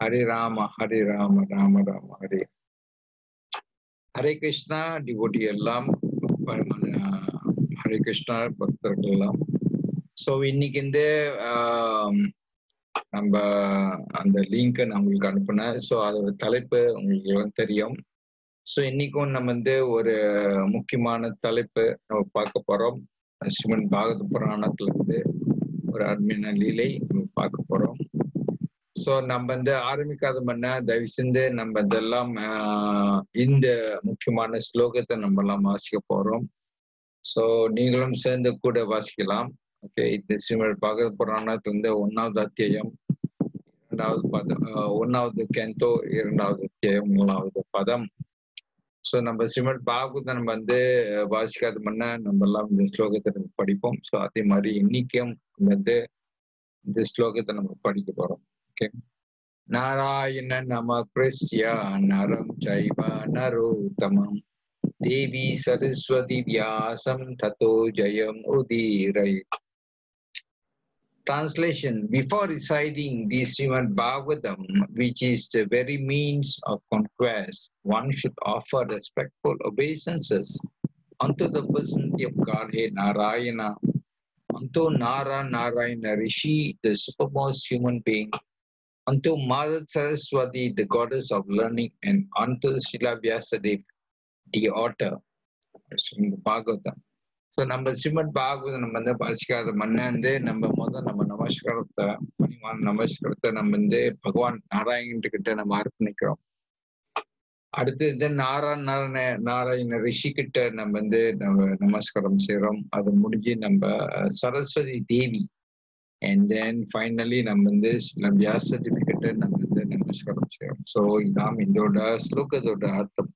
Hare Rama Hare Rama Rama Rama Hare Hare Krishna devotee எல்லாம் பரம- ஹரே கிருஷ்ணா பக்தர்கள் எல்லாம் ஸோ இன்னைக்கு இந்த ஆம், நம்ம அந்த லிங்கை நான் உங்களுக்கு அனுப்புனேன் ஸோ அதோட தலைப்பு உங்களுக்கு எல்லாம் தெரியும் ஸோ இன்னைக்கும் நம்ம வந்து ஒரு முக்கியமான தலைப்பு நம்ம பார்க்க போறோம் ஸ்ரீமன் பாகவத புராணத்துல இருந்து ஒரு அருமையான லீலை நம்ம பார்க்க போறோம் ஸோ நம்ம வந்து ஆரம்பிக்காத பண்ண தயவு செஞ்சு நம்ம இதெல்லாம் ஆஹ், இந்த முக்கியமான ஸ்லோகத்தை நம்ம எல்லாம் வாசிக்க போறோம் ஸோ நீங்களும் சேர்ந்து கூட வாசிக்கலாம் ஓகே இந்த ஸ்ரீமத் பாகவத புராணத்துல இருந்து ஒன்னாவது அத்தியாயம் இரண்டாவது பதம் ஆஹ், ஒன்னாவது கேந்தோ இரண்டாவது அத்தியாயம் மூணாவது பதம் ஸோ நம்ம ஸ்ரீமத் பாகவதம் நம்ம வந்து அஹ், வாசிக்காத பண்ண நம்ம எல்லாம் இந்த ஸ்லோகத்தை நம்ம படிப்போம் ஸோ அதே மாதிரி இன்னைக்கும் வந்து இந்த ஸ்லோகத்தை நம்ம படிக்க போறோம் ஓகே நாராயண நம கிருஷ்யா நரம் சைவ நரோத்தமம் தேவி சரஸ்வதி வியாசம் ததோ ஜெயம் உதீரை Translation Before reciting the Srimad Bhagavatam, which is the very means of conquest, one should offer respectful obeisances unto the personality of Godhead Narayana, unto Nara Narayana Rishi, the supermost human being, unto Mother Saraswati, the goddess of learning, and unto Srila Vyasadeva, the author. Srimad Bhagavatam. So நம்ம ஸ்ரீமத் பாகவதம் நம்ம வந்து வாசிக்காத மண்ண வந்து நம்ம முதல் நம்ம நமஸ்காரத்தை பணிவான நமஸ்காரத்தை நம்ம வந்து பகவான் நாராயணன் கிட்ட நம்ம அர்ப்பணிக்கிறோம் அடுத்து வந்து நாரா நாராயண நாராயண ரிஷி கிட்ட நம்ம வந்து நம்ம நமஸ்காரம் செய்றோம் அது முடிஞ்சு நம்ம அஹ், Saraswati Devi and then finally நம்ம வந்து சில வியாசதேவி கிட்ட நம்ம வந்து நமஸ்காரம் செய்றோம் ஸோ இதான் இதோட ஸ்லோகத்தோட அர்த்தம்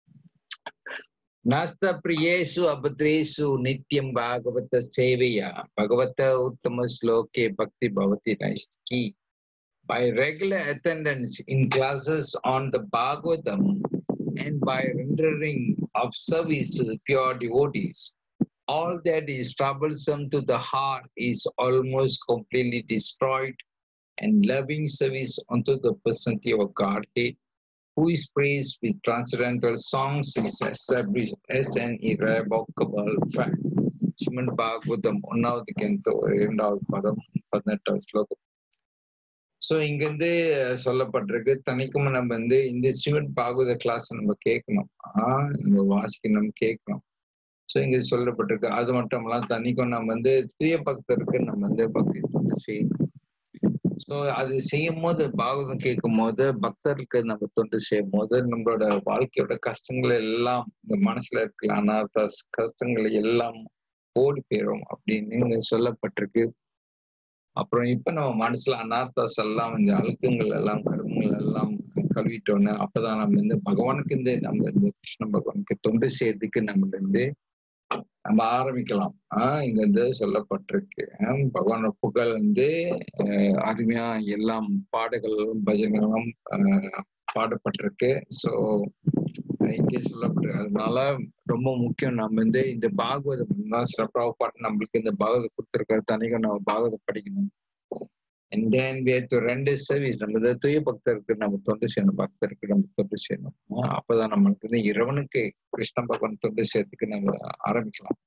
नास्त प्रियेषु अभद्रेषु नित्यं भागवत सेवया भगवत उत्तम श्लोके भक्ति भवति नैष्टिकी by regular attendance in classes on the Bhagavatam and by rendering of service to the pure devotees, all that is troublesome to the heart is almost completely destroyed, and loving service unto the personality of Godhead who is praised with transcendental songs is established as an irrevocable fact. Sriman Bhagavatam ஒன்னாவது கெந்தோ இரண்டாவது பதம் பதினெட்டாவது ஸ்லோகம் so இங்கிருந்து சொல்லப்பட்டிருக்கு தனிக்கும் நம்ம வந்து இந்த ஸ்ரீமன் பாகவத கிளாஸ் நம்ம கேட்கணும் ஆஹ் நம்ம வாசிக்கணும் கேட்கணும் ஸோ இங்க சொல்லப்பட்டிருக்கு அது மட்டும் இல்லாம தனிக்கும் நம்ம வந்து தூய பக்தருக்கு நம்ம வந்து பக்தி தொண்டு செய்யணும் ஸோ அது செய்யும் போது பாகவதம் கேட்கும் போது பக்தருக்கு நம்ம தொண்டு செய்யும் போது நம்மளோட வாழ்க்கையோட கஷ்டங்கள் எல்லாம் இந்த மனசுல இருக்கிற அனார்த்த கஷ்டங்கள் எல்லாம் ஓடி போயிடும் அப்படின்னு இங்க சொல்லப்பட்டிருக்கு அப்புறம் இப்ப நம்ம மனசுல அனார்த்தாஸ் எல்லாம் இந்த அழுக்கங்கள் எல்லாம் கருமங்கள் எல்லாம் கழுவிட்டோன்னு அப்பதான் நம்ம வந்து பகவானுக்கு இந்த நம்ம இந்த கிருஷ்ண பகவானுக்கு தொண்டு செய்யறதுக்கு நம்ம வந்து நம்ம ஆரம்பிக்கலாம் ஆஹ் இங்க வந்து சொல்லப்பட்டிருக்கு ஆஹ் பகவானோட புகழ் வந்து ஆஹ் அருமையா எல்லாம் பாடல்களும் பஜனைகளும் ஆஹ் பாடப்பட்டிருக்கு ஸோ இங்கே சொல்லப்பட்டிருக்கு அதனால ரொம்ப முக்கியம் நம்ம வந்து இந்த பாகவதம் தான் சிறப்பாக பாட்டு நம்மளுக்கு இந்த பாகவதம் கொடுத்துருக்காரு தனிக்கும் நம்ம பாகவதம் படிக்கணும் அண்ட் தென் வேத்து ரெண்டு சர்வீஸ் நம்ம இந்த தூய பக்தருக்கு நம்ம தொண்டு செய்யணும் பக்தருக்கு நம்ம தொண்டு செய்யணும் ஆஹ் அப்பதான் நம்மளுக்கு வந்து இறைவனுக்கு கிருஷ்ண பகவான் தொண்டு செய்யறதுக்கு நம்ம ஆரம்பிக்கலாம்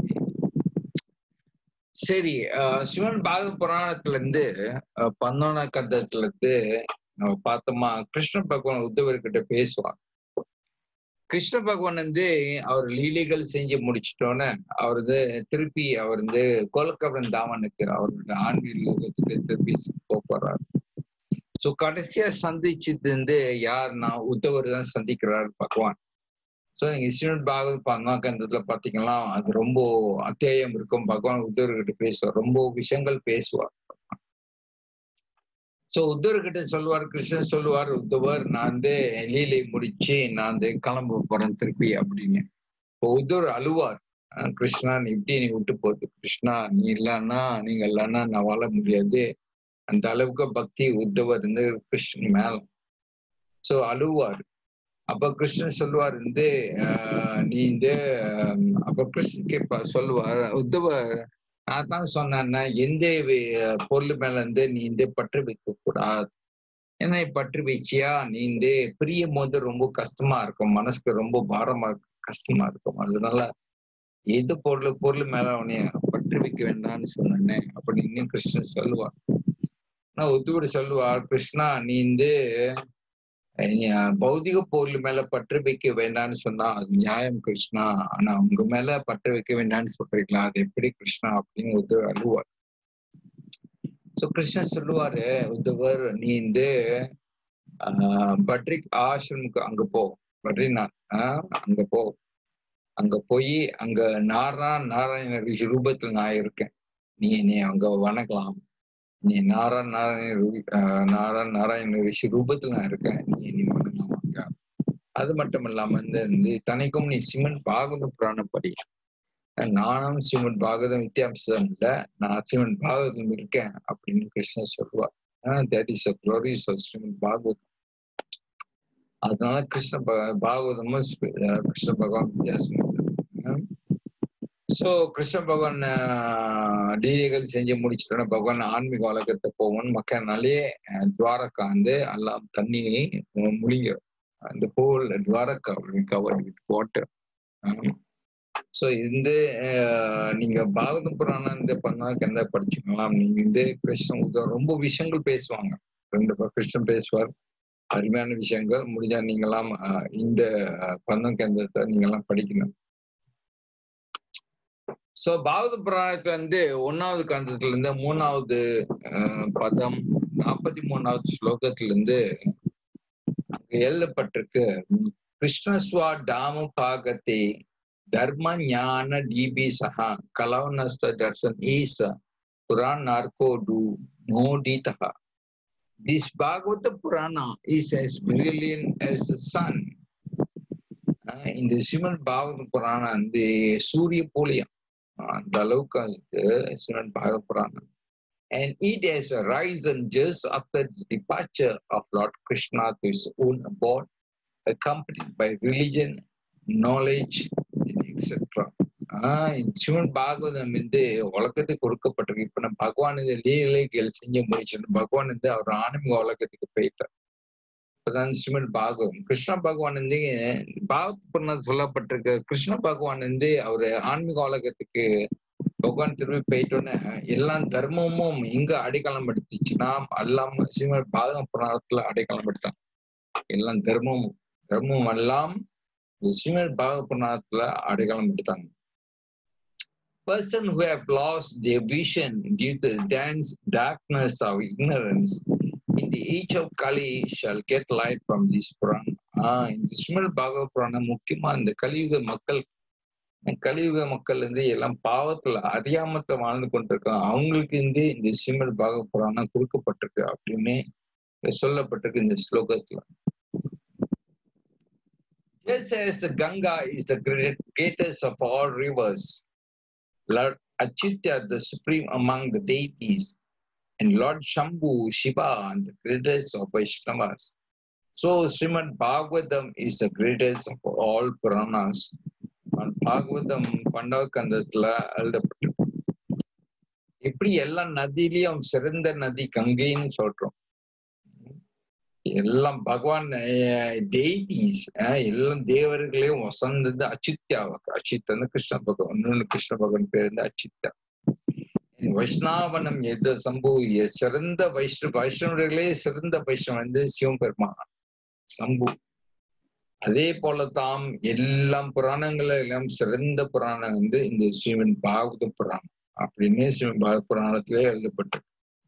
சரி ஆஹ் சிவன் பாக புராணத்துல இருந்து ஆஹ் பந்தோன கந்தத்துல இருந்து நம்ம பார்த்தோமா கிருஷ்ண பகவான் உத்தவர்கிட்ட பேசுவான் கிருஷ்ண பகவான் வந்து அவர் லீலைகள் செஞ்சு முடிச்சிட்டோன்னே அவர் வந்து திருப்பி அவர் வந்து கோலக்கவரன் தாமனுக்கு அவரோட ஆன்மீக லோகத்துக்கு திருப்பி போக போறாரு சோ கடைசியா சந்திச்சது வந்து யாருன்னா உத்தவர் தான் சந்திக்கிறார் பகவான் சோ நீங்க ஸ்ரீமத் பாகவத் பன்னாக்கந்தத்துல பாத்தீங்கன்னா அது ரொம்ப அத்தியாயம் இருக்கும் பகவான் உத்தவர்கிட்ட பேசுவார் ரொம்ப விஷயங்கள் பேசுவார் சோ உத்தவர்கிட்ட சொல்லுவார் கிருஷ்ணன் சொல்லுவார் உத்தவர் நான் வந்து லீலை முடிச்சு நான் வந்து கிளம்ப போறேன் திருப்பி அப்படின்னு இப்போ உத்தவர் அழுவார் அஹ் கிருஷ்ணா நீ இப்படி நீ விட்டு போகுது கிருஷ்ணா நீ இல்லைன்னா நீங்க இல்லைன்னா நான் வாழ முடியாது அந்த அளவுக்கு பக்தி உத்தவர் வந்து கிருஷ்ணன் மேல சோ அழுவார் அப்ப கிருஷ்ணன் சொல்லுவார் வந்து ஆஹ் நீ இந்த ஆஹ் அப்ப கிருஷ்ணன் கேட்பா சொல்லுவார் உத்தவர் நான் தான் சொன்னேன்னா எந்த வி- பொருள் மேல இருந்து நீ இந்த பற்று வைக்க கூடாது என்னை பற்றி வச்சியா நீ இந்த பிரியும் போது ரொம்ப கஷ்டமா இருக்கும் மனசுக்கு ரொம்ப பாரமா இருக்கும் கஷ்டமா இருக்கும் அதனால எது பொருள் பொருள் மேல உன்னைய பற்றி வைக்க வேண்டாம்னு சொன்னேன் அப்படின்னு கிருஷ்ணன் சொல்லுவார் நான் ஒத்துவிட சொல்லுவார் கிருஷ்ணா நீ வந்து பௌதிக பொருள் மேல பற்று வைக்க வேண்டாம்னு சொன்னா அது நியாயம் கிருஷ்ணா ஆனா உங்க மேல பற்று வைக்க வேண்டாம்னு சொல்றீங்களா அது எப்படி கிருஷ்ணா அப்படின்னு ஒருத்தர் அழுவார் சோ கிருஷ்ணன் சொல்லுவாரு உத்தவர் நீ வந்து ஆஹ் பட்ரிக் ஆசிரமுக்கு அங்க போ பட்ரிநாத் ஆஹ் அங்க போ அங்க போய் அங்க நாரா நாராயண ரிஷி ரூபத்துல நான் இருக்கேன் நீ நீ அங்க வணங்கலாம் நீ நாரா நாராயண நாரா நாராயண ரிஷி ரூபத்துல நான் இருக்கேன் நீ நீ வணங்கலாம் அங்க அது மட்டும் இல்லாம இந்த தனிக்கும் நீ சிமன் பாகவத புராணம் படி நானும் சிவன் பாகவதம் வித்தியாசம் இல்ல நான் சிவன் பாகவதம் இருக்கேன் அப்படின்னு கிருஷ்ணன் சொல்லுவார் that is glories Shriman Bhagavatam அதனால கிருஷ்ண பாகவதமும் கிருஷ்ண பகவான் வித்தியாசம் சோ கிருஷ்ண பகவான் லீலைகள் செஞ்சு முடிச்சிட்டோன்னா பகவான் ஆன்மீக உலகத்தை போவோம் மக்கள்னாலே துவாரக்கா வந்து எல்லாம் தண்ணி முழிங்கிடும் அந்த whole Dwarka cover with water so இந்த நீங்க பாகவத புராணம் இந்த பண்ணாக்கு எந்த படிச்சுக்கலாம் நீங்க இந்த கிருஷ்ணன் ரொம்ப விஷயங்கள் பேசுவாங்க ரெண்டு கிருஷ்ணன் பேசுவார் அருமையான விஷயங்கள் முடிஞ்சா நீங்களாம் இந்த பந்தம் கேந்திரத்தை நீங்கெல்லாம் படிக்கணும் சோ பாகவத புராணத்துல இருந்து ஒன்னாவது கந்தத்துல இருந்து மூணாவது பதம் நாற்பத்தி மூணாவது ஸ்லோகத்துல இருந்து அங்க எழுதப்பட்டிருக்கு கிருஷ்ணஸ்வா டாம பாகத்தை தர்ம ஞான டிபி சஹா கலவனஸ்த தர்சன் ஈச புரான் நார்கோ டு நோடிதா This Bhagavata Purana is as brilliant as the sun. Uh, இந்த ஸ்ரீமத் பாகவத புராணம் வந்து சூரிய போலியம் அந்த அளவுக்கு அது ஸ்ரீமத் பாகவத புராணம் And it has arisen just after the departure of Lord Krishna to his own abode, accompanied by religion, knowledge, etc. ஆஹ் சிவன் பாகவதம் வந்து உலகத்துக்கு கொடுக்கப்பட்டிருக்கு இப்ப நம்ம பகவான் இந்த லீலைகள் செஞ்சு முடிச்சிடும் பகவான் வந்து அவர் ஆன்மீக உலகத்துக்கு போயிட்டார் இப்பதான் ஸ்ரீமத் பாகவம் கிருஷ்ண பகவான் வந்து பாகவத் புண்ணது சொல்லப்பட்டிருக்கு கிருஷ்ண பகவான் வந்து அவரு ஆன்மீக உலகத்துக்கு பகவான் திரும்பி போயிட்டோன்னு எல்லா தர்மமும் எங்க அடைக்கலம் எடுத்துச்சுன்னா எல்லாம் ஸ்ரீமத் பாகவ புராணத்துல அடைக்கலம் எடுத்தாங்க எல்லாம் தர்மமும் தர்மம் எல்லாம் ஸ்ரீமத் பாகவ புராணத்துல அடைக்கலம் எடுத்தாங்க person who have lost their vision due to the dense darkness of ignorance in the age of Kali shall get light from this Purana. ஆஹ் இந்த ஸ்ரீமத் பாகவ புராணம் முக்கியமா இந்த கலியுக மக்கள் கலியுக மக்கள் வந்து எல்லாம் பாவத்துல அறியாமத்துல வாழ்ந்து கொண்டிருக்காங்க அவங்களுக்கு வந்து இந்த ஸ்ரீமத் பாகவ புராணம் கொடுக்கப்பட்டிருக்கு அப்படின்னு சொல்லப்பட்டிருக்கு இந்த ஸ்லோகத்துல Just as the Ganga is the greatest of all rivers, Lord Achyuta, the supreme among the deities, and Lord Shambhu, Shiva, and the greatest of Vaishnavas. So Srimad Bhagavatam is the greatest of all Puranas. And Bhagavatam பண்டவக்கந்தத்துல எழுதப்பட்டிருக்கு எப்படி எல்லா நதியிலையும் சிறந்த நதி கங்கைன்னு சொல்றோம் எல்லாம் பகவான் deities எல்லாம் தேவர்களையும் வசந்தது அச்சித்யா அச்சித்தன்னு கிருஷ்ண பகவான் இன்னொன்னு கிருஷ்ண பகவான் பேர் வந்து அச்சித்தா வைஷ்ணவனம் எது சம்பு சிறந்த வைஷ்ணவ வைஷ்ணவர்களே சிறந்த வைஷ்ணவன் வந்து சிவபெருமான் சம்பு அதே போல தாம் எல்லாம் புராணங்கள் எல்லாம் சிறந்த புராணம் வந்து இந்த ஸ்ரீமன் பாகவத புராணம் அப்படின்னு ஸ்ரீமன் பாகவத புராணத்திலே எழுதப்பட்டிருக்கு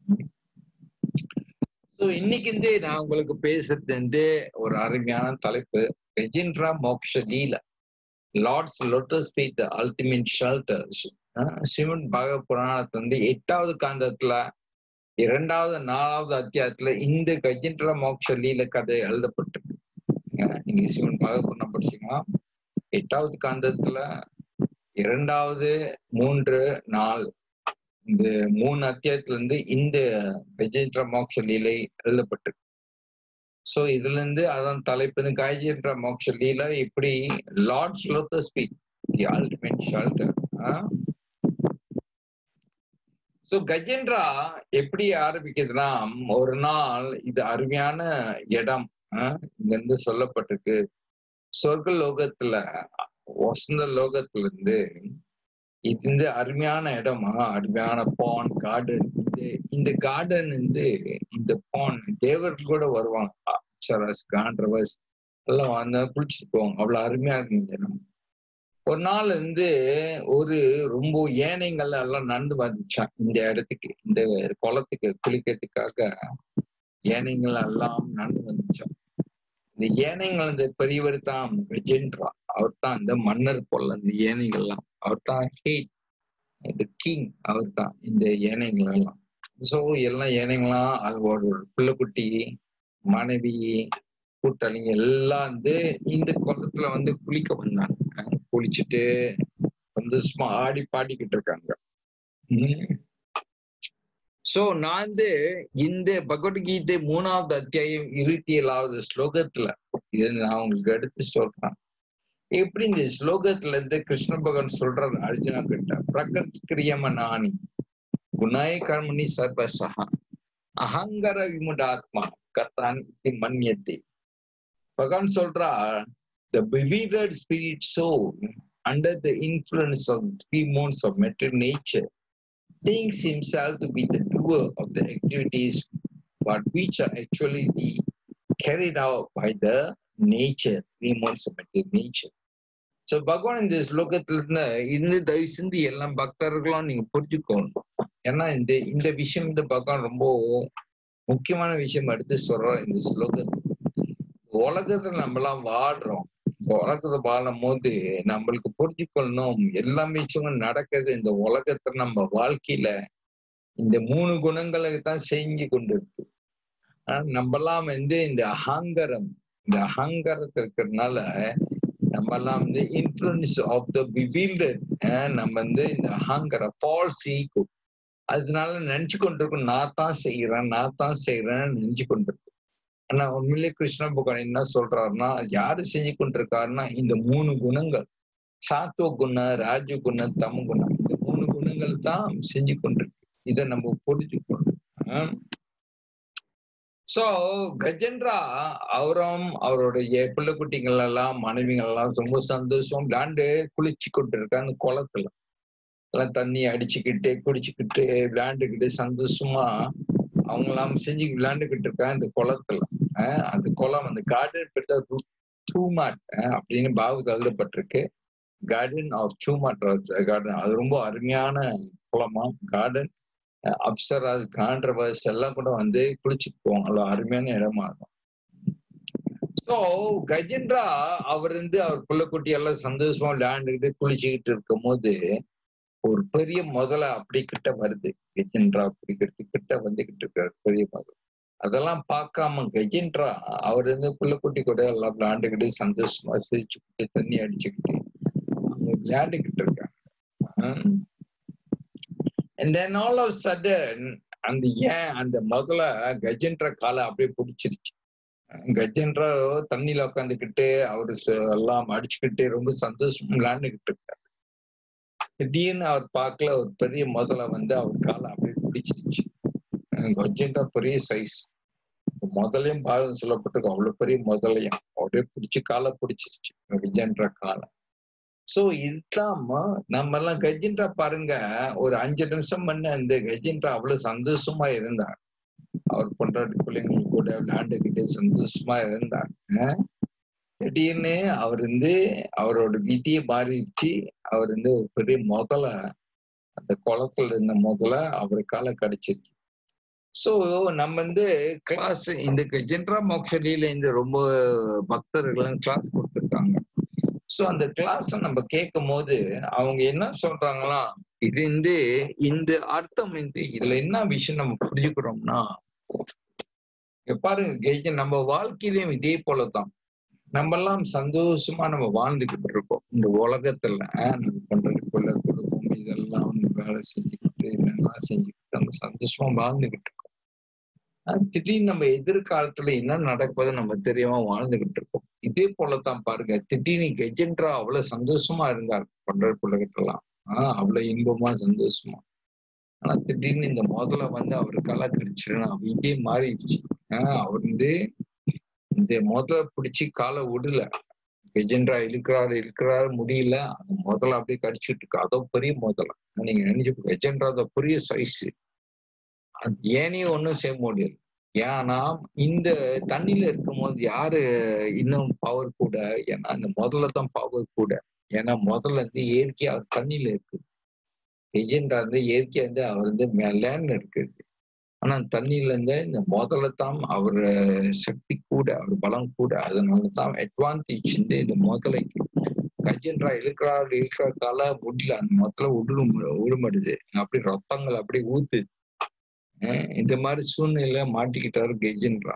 ஸோ இன்னைக்கு வந்து நான் உங்களுக்கு பேசுறது வந்து ஒரு அருமையான தலைப்பு Gajendra Moksha Leela lord's lotus feet the ultimate shelters Shriman பாக புராணத்தை வந்து எட்டாவது காந்தத்துல இரண்டாவது நாலாவது அத்தியாயத்துல இந்த கஜின்ரா மோக்ஷ லீல கதை எழுதப்பட்டிருக்கு நீங்க சிவன் பாக புராணம் படிச்சீங்கன்னா எட்டாவது காந்தத்துல இரண்டாவது மூன்று நாலு இந்த மூணு அத்தியாயத்துல இருந்து இந்த கஜேந்திர மோக்ஷ லீலை எழுதப்பட்டிருக்கு சோ இதுல இருந்து அதான் தலைப்பு கஜேந்திர மோக்ஷ லீலை எப்படி லார்ட் ஸ்லோத்த speak the ultimate shelter so Gajendra எப்படி ஆரம்பிக்குதுன்னா ஒரு நாள் இது அருமையான இடம் ஆஹ் இங்க இருந்து சொல்லப்பட்டிருக்கு சொர்க்க லோகத்துல வசந்த லோகத்துல இருந்து இது இந்த அருமையான இடமா அருமையான பான் கார்டன் இந்த இந்த கார்டன் வந்து இந்த பான் தேவர்கள் கூட வருவாங்க அப்சரஸ் காண்ட்ரவர்ஸ் எல்லாம் வந்து குளிச்சுட்டு போவாங்க அவ்வளவு அருமையா இருக்கு இந்த இடம் ஒரு நாள் வந்து ஒரு ரொம்ப ஏனைகள் எல்லாம் நடந்து வந்துச்சான் இந்த இடத்துக்கு இந்த குளத்துக்கு குளிக்கிறதுக்காக ஏனைகள் எல்லாம் நடந்து வந்துச்சான் இந்த ஏனைகள் அந்த பெரியவர் தான் கஜேந்திரா அவர் தான் இந்த மன்னர் போல இந்த ஏனைகள்லாம் அவர் தான் ஹேட் இந்த கிங் அவர் தான் இந்த ஏனைகள் எல்லாம் ஸோ எல்லாம் ஏனைங்களாம் அதோட பிள்ளைக்குட்டி மனைவி கூட்டாளிங்க எல்லாம் வந்து இந்த குளத்துல வந்து குளிக்க வந்தாங்க குளிச்சுட்டு சந்தோஷமா ஆடி பாடிக்கிட்டு இருக்காங்க சோ நான் வந்து இந்த பகவத்கீதை மூணாவது அத்தியாயம் இருபத்தி ஏழாவது ஸ்லோகத்துல இது நான் உங்களுக்கு எடுத்து சொல்றேன் எப்படி இந்த ஸ்லோகத்துல இருந்து கிருஷ்ண பகவான் சொல்றாரு அர்ஜுனா கிட்ட பிரகிருதி கிரியமனானி குணாய கர்மணி சர்வசகா அகங்கர விமுடாத்மா கர்த்தான் மன்யத்தை பகவான் சொல்றா the bewildered spirit soul under the influence of three modes of material nature thinks himself to be the doer of the activities but which are actually the carried out by the nature three modes of material nature so Bhagavan இந்த ஸ்லோகத்துல இருந்து இந்த தயவு செஞ்சு எல்லா பக்தர்களும் நீங்க புரிஞ்சுக்கணும் ஏன்னா இந்த இந்த விஷயம் இந்த பகவான் ரொம்ப முக்கியமான விஷயம் எடுத்து சொல்ற இந்த ஸ்லோகத்துல உலகத்துல நம்ம எல்லாம் வாழ்றோம் இந்த உலகத்துல வாழும் போது நம்மளுக்கு புரிஞ்சுக்கொள்ளணும் எல்லாமே நடக்குது இந்த உலகத்துல நம்ம வாழ்க்கையில இந்த மூணு குணங்களுக்கு தான் செஞ்சு கொண்டு இருக்கு ஆனா நம்ம எல்லாம் வந்து இந்த அகங்காரம் இந்த அகங்காரத்துல இருக்கிறதுனால நம்ம எல்லாம் வந்து இன்ஃபுளுன்ஸ் ஆஃப் த பிவீல்டட் நம்ம வந்து இந்த அகங்காரம் ஃபால்ஸ் ஈகோ அதனால நினைச்சு கொண்டிருக்கோம் நான் தான் செய்யறேன் நான் தான் செய்யறேன்னு நினைச்சு கொண்டிருக்கோம் ஆனா உண்மையிலே கிருஷ்ண பகவான் என்ன சொல்றாருன்னா யாரு செஞ்சு கொண்டிருக்காருன்னா இந்த மூணு குணங்கள் சாத்துவ குணம் ராஜ குணம் தம குணம் இந்த மூணு குணங்கள் தான் செஞ்சு கொண்டிருக்கு இதை நம்ம புரிஞ்சுக்கணும் சோ கஜேந்திரா அவரும் அவருடைய பிள்ளை குட்டிகள் எல்லாம் மனைவிகள் எல்லாம் ரொம்ப சந்தோஷம் விளையாண்டு குளிச்சு கொண்டு இருக்காங்க குளத்துல எல்லாம் தண்ணி அடிச்சுக்கிட்டு குடிச்சுக்கிட்டு விளையாண்டுக்கிட்டு சந்தோஷமா அவங்க எல்லாம் செஞ்சு விளையாண்டுகிட்டு இருக்காங்க இந்த குளத்துல அந்த குளம் அந்த கார்டன் பெற்ற டூமாட் அப்படின்னு பாவு எழுதப்பட்டிருக்கு கார்டன் ஆஃப் டூமாட் கார்டன் அது ரொம்ப அருமையான குளமா கார்டன் அப்சராஸ் காண்ட்ரவர்ஸ் எல்லாம் கூட வந்து குளிச்சுட்டு போவாங்க அவ்வளோ அருமையான இடமா இருக்கும் ஸோ கஜேந்திரா அவர் வந்து அவர் பிள்ளைக்குட்டி எல்லாம் சந்தோஷமா விளையாண்டுக்கிட்டு குளிச்சுக்கிட்டு இருக்கும் போது ஒரு பெரிய முதல அப்படி கிட்ட வருது கஜேந்திரா பிடிக்கிறது கிட்ட வந்துகிட்டு இருக்காரு பெரிய முதல் அதெல்லாம் பார்க்காம கஜேந்திரா அவர் வந்து பிள்ளைக்குட்டி கூட எல்லாம் விளையாண்டுக்கிட்டு சந்தோஷமா சிரிச்சுக்கிட்டு தண்ணி அடிச்சுக்கிட்டு அவங்க விளையாண்டுக்கிட்டு இருக்காங்க and then all of sudden அந்த ஏன் அந்த முதல்ல கஜேந்திர காலை அப்படியே பிடிச்சிருச்சு கஜேந்திரா தண்ணியில உட்காந்துக்கிட்டு அவரு எல்லாம் அடிச்சுக்கிட்டு ரொம்ப சந்தோஷம் விளையாண்டுகிட்டு இருக்காரு திடீர்னு அவர் பார்க்கல ஒரு பெரிய முதல்ல வந்து அவர் காலை அப்படியே பிடிச்சிருச்சு கஜேந்திரா பெரிய சைஸ் முதலையும் பாகம் சொல்லப்பட்டிருக்கு அவ்வளவு பெரிய முதலையும் அப்படியே பிடிச்சி காலை பிடிச்சிருச்சு கஜேந்திரா காலை சோ இல்லாம நம்ம எல்லாம் கஜின்றா பாருங்க ஒரு அஞ்சு நிமிஷம் பண்ண அந்த கஜின்றா அவ்வளவு சந்தோஷமா இருந்தார் அவர் பொண்டாட்டி பிள்ளைங்க கூட விளையாண்டுக்கிட்டு சந்தோஷமா இருந்தாங்க திடீர்னு அவர் வந்து அவரோட விதியை மாறிடுச்சு அவர் வந்து ஒரு பெரிய முதல அந்த குளத்துல இருந்த முதல அவருக்கால கிடைச்சிருச்சு சோ நம்ம வந்து கிளாஸ் இந்த கஜென்ட்ரா மோக்ஷலியில இந்த ரொம்ப பக்தர்கள் கிளாஸ் கொடுத்துருக்காங்க சோ அந்த கிளாஸ் நம்ம கேட்கும் போது அவங்க என்ன சொல்றாங்களா இது வந்து இந்த அர்த்தம் வந்து இதுல என்ன விஷயம் நம்ம புரிஞ்சுக்கிறோம்னா பாருங்க கேஜ் நம்ம வாழ்க்கையிலயும் இதே போலதான் நம்ம எல்லாம் சந்தோஷமா நம்ம வாழ்ந்துகிட்டு இருக்கோம் இந்த உலகத்துல நம்ம பண்றதுக்குள்ள குடும்பம் இதெல்லாம் வேலை செஞ்சுக்கிட்டு என்னெல்லாம் செஞ்சுக்கிட்டு நம்ம சந்தோஷமா வாழ்ந்துகிட்டு இருக்கோம் திடீர்னு நம்ம எதிர்காலத்துல என்ன நடப்பது நம்ம தெரியாம வாழ்ந்துகிட்டு இருக்கோம் இதே போலதான் பாருங்க திடீர்னு கெஜென்ட்ரா அவ்வளவு சந்தோஷமா இருந்தார் பண்ற பிள்ளைகிட்ட எல்லாம் ஆஹ் அவ்வளவு இன்பமா சந்தோஷமா ஆனா திடீர்னு இந்த முதல்ல வந்து அவர் கலை கடிச்சிருன்னு இதே மாறிடுச்சு ஆஹ் அவர் வந்து இந்த முதல்ல பிடிச்சி காலை விடல கஜெண்டரா இழுக்கிறாரு இழுக்கிறாரு முடியல அந்த முதல்ல அப்படியே கடிச்சிட்டு இருக்கு அதோ பெரிய முதல்ல நீங்க நினைச்சு கஜெண்டரா அதோ பெரிய சைஸ் அது ஏனையும் ஒன்றும் செய்ய முடியல ஏன்னா இந்த தண்ணியில இருக்கும்போது யாரு இன்னும் பவர் கூட ஏன்னா இந்த முதல்ல தான் பவர் கூட ஏன்னா முதல்ல இருந்து இயற்கையா தண்ணியில இருக்கு எஜெண்டா இருந்து இயற்கையா இருந்து அவர் வந்து லேண்ட்ல இருக்குது ஆனா தண்ணியில இருந்து இந்த முதல்ல தான் அவர் சக்தி கூட அவர் பலம் கூட அதனால தான் அட்வான்டேஜ் வந்து இந்த முதலைக்கு கஜென்றா இழுக்கிறாரு இழுக்கிற கால முடியல அந்த முதல்ல உடுரும் உருமடுது அப்படி ரத்தங்கள் அப்படி ஊத்து இந்த மாதிரி சூழ்நிலையில மாட்டிக்கிட்டாரு கெஜென்ட்ரா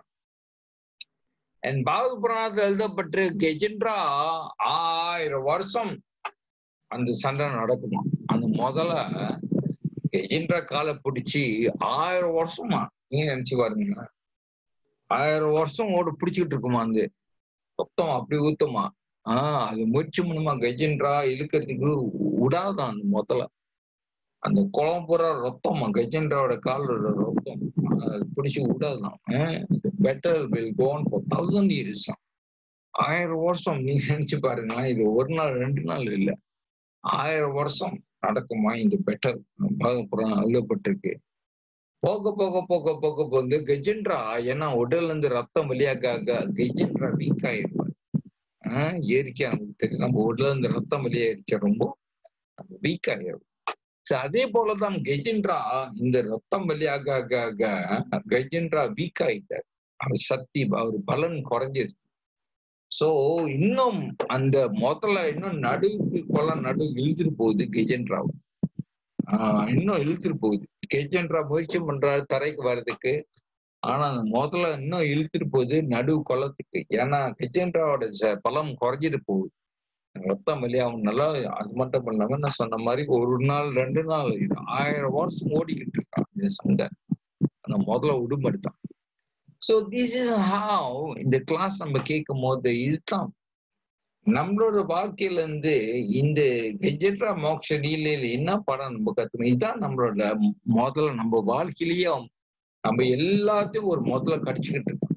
அண்ட் பாகு புராணத்தில் எழுதப்பட்டு கெஜென்ட்ரா ஆயிரம் வருஷம் அந்த சண்டை நடக்குமா அந்த முதல்ல கெஜென்ட்ரா காலை பிடிச்சி ஆயிரம் வருஷமா நீங்க நினைச்சு பாருங்க ஆயிரம் வருஷம் ஓட பிடிச்சிக்கிட்டு இருக்குமா அந்த ரத்தம் அப்படி ஊத்துமா ஆஹ் அது முயற்சி பண்ணுமா கெஜென்ட்ரா இழுக்கிறதுக்கு விடாதான் அந்த முதல்ல அந்த குளம் பூரா ரத்தம் கஜென்ட்ராவோட காலோட ரத்தம் பிடிச்சி விடாதான் battle will gone for thousand years ஆயிரம் வருஷம் நீங்க நினைச்சு பாருங்களேன் இது ஒரு நாள் ரெண்டு நாள் இல்ல ஆயிரம் வருஷம் நடக்குமா இந்த பெட்டர் பாகப்புறம் எழுதப்பட்டிருக்கு போக போக போக போக வந்து கெஜென்ட்ரா ஏன்னா உடல்ல இருந்து ரத்தம் வெளியாக கெஜென்ட்ரா வீக் ஆயிருப்பாரு ஆஹ் இயற்கையா நமக்கு தெரியும் நம்ம உடல்ல இருந்து ரத்தம் வெளியாயிருச்சா ரொம்ப வீக் ஆயிரும் அதே போலதான் கெஜென்ட்ரா இந்த ரத்தம் வெளியாக ஆக கெஜென்ட்ரா வீக் ஆயிட்டார் அவர் சக்தி அவர் பலன் குறைஞ்சிருச்சு சோ இன்னும் அந்த முதல்ல இன்னும் நடுவுக்கு கொள்ள நடுவு இழுத்துட்டு போகுது கெஜென்ட்ராவை ஆஹ் இன்னும் இழுத்துட்டு போகுது கெஜென்ட்ரா முயற்சி பண்றாரு தரைக்கு வர்றதுக்கு ஆனா அந்த முதல்ல இன்னும் இழுத்துட்டு போகுது நடுவு குளத்துக்கு ஏன்னா கெஜென்ட்ராவோட பலம் குறைஞ்சிட்டு போகுது ரத்தம் வெளியாகும் நல்லா அது மட்டும் இல்லாம நான் சொன்ன மாதிரி ஒரு நாள் ரெண்டு நாள் இது ஆயிரம் வருஷம் ஓடிக்கிட்டு இருக்கான் இந்த சண்டை அந்த முதல்ல உடுமடுத்தான் ஸோ திஸ் இஸ் ஹாவ் இந்த கிளாஸ் நம்ம கேட்கும் போது இதுதான் நம்மளோட வாழ்க்கையில இருந்து இந்த கெஜெட்ரா மோக்ஷ லீலையில என்ன படம் நம்ம கத்துக்கணும் இதுதான் நம்மளோட முதல்ல நம்ம வாழ்க்கையிலயும் நம்ம எல்லாத்தையும் ஒரு முதல்ல கடிச்சுக்கிட்டு இருக்கோம்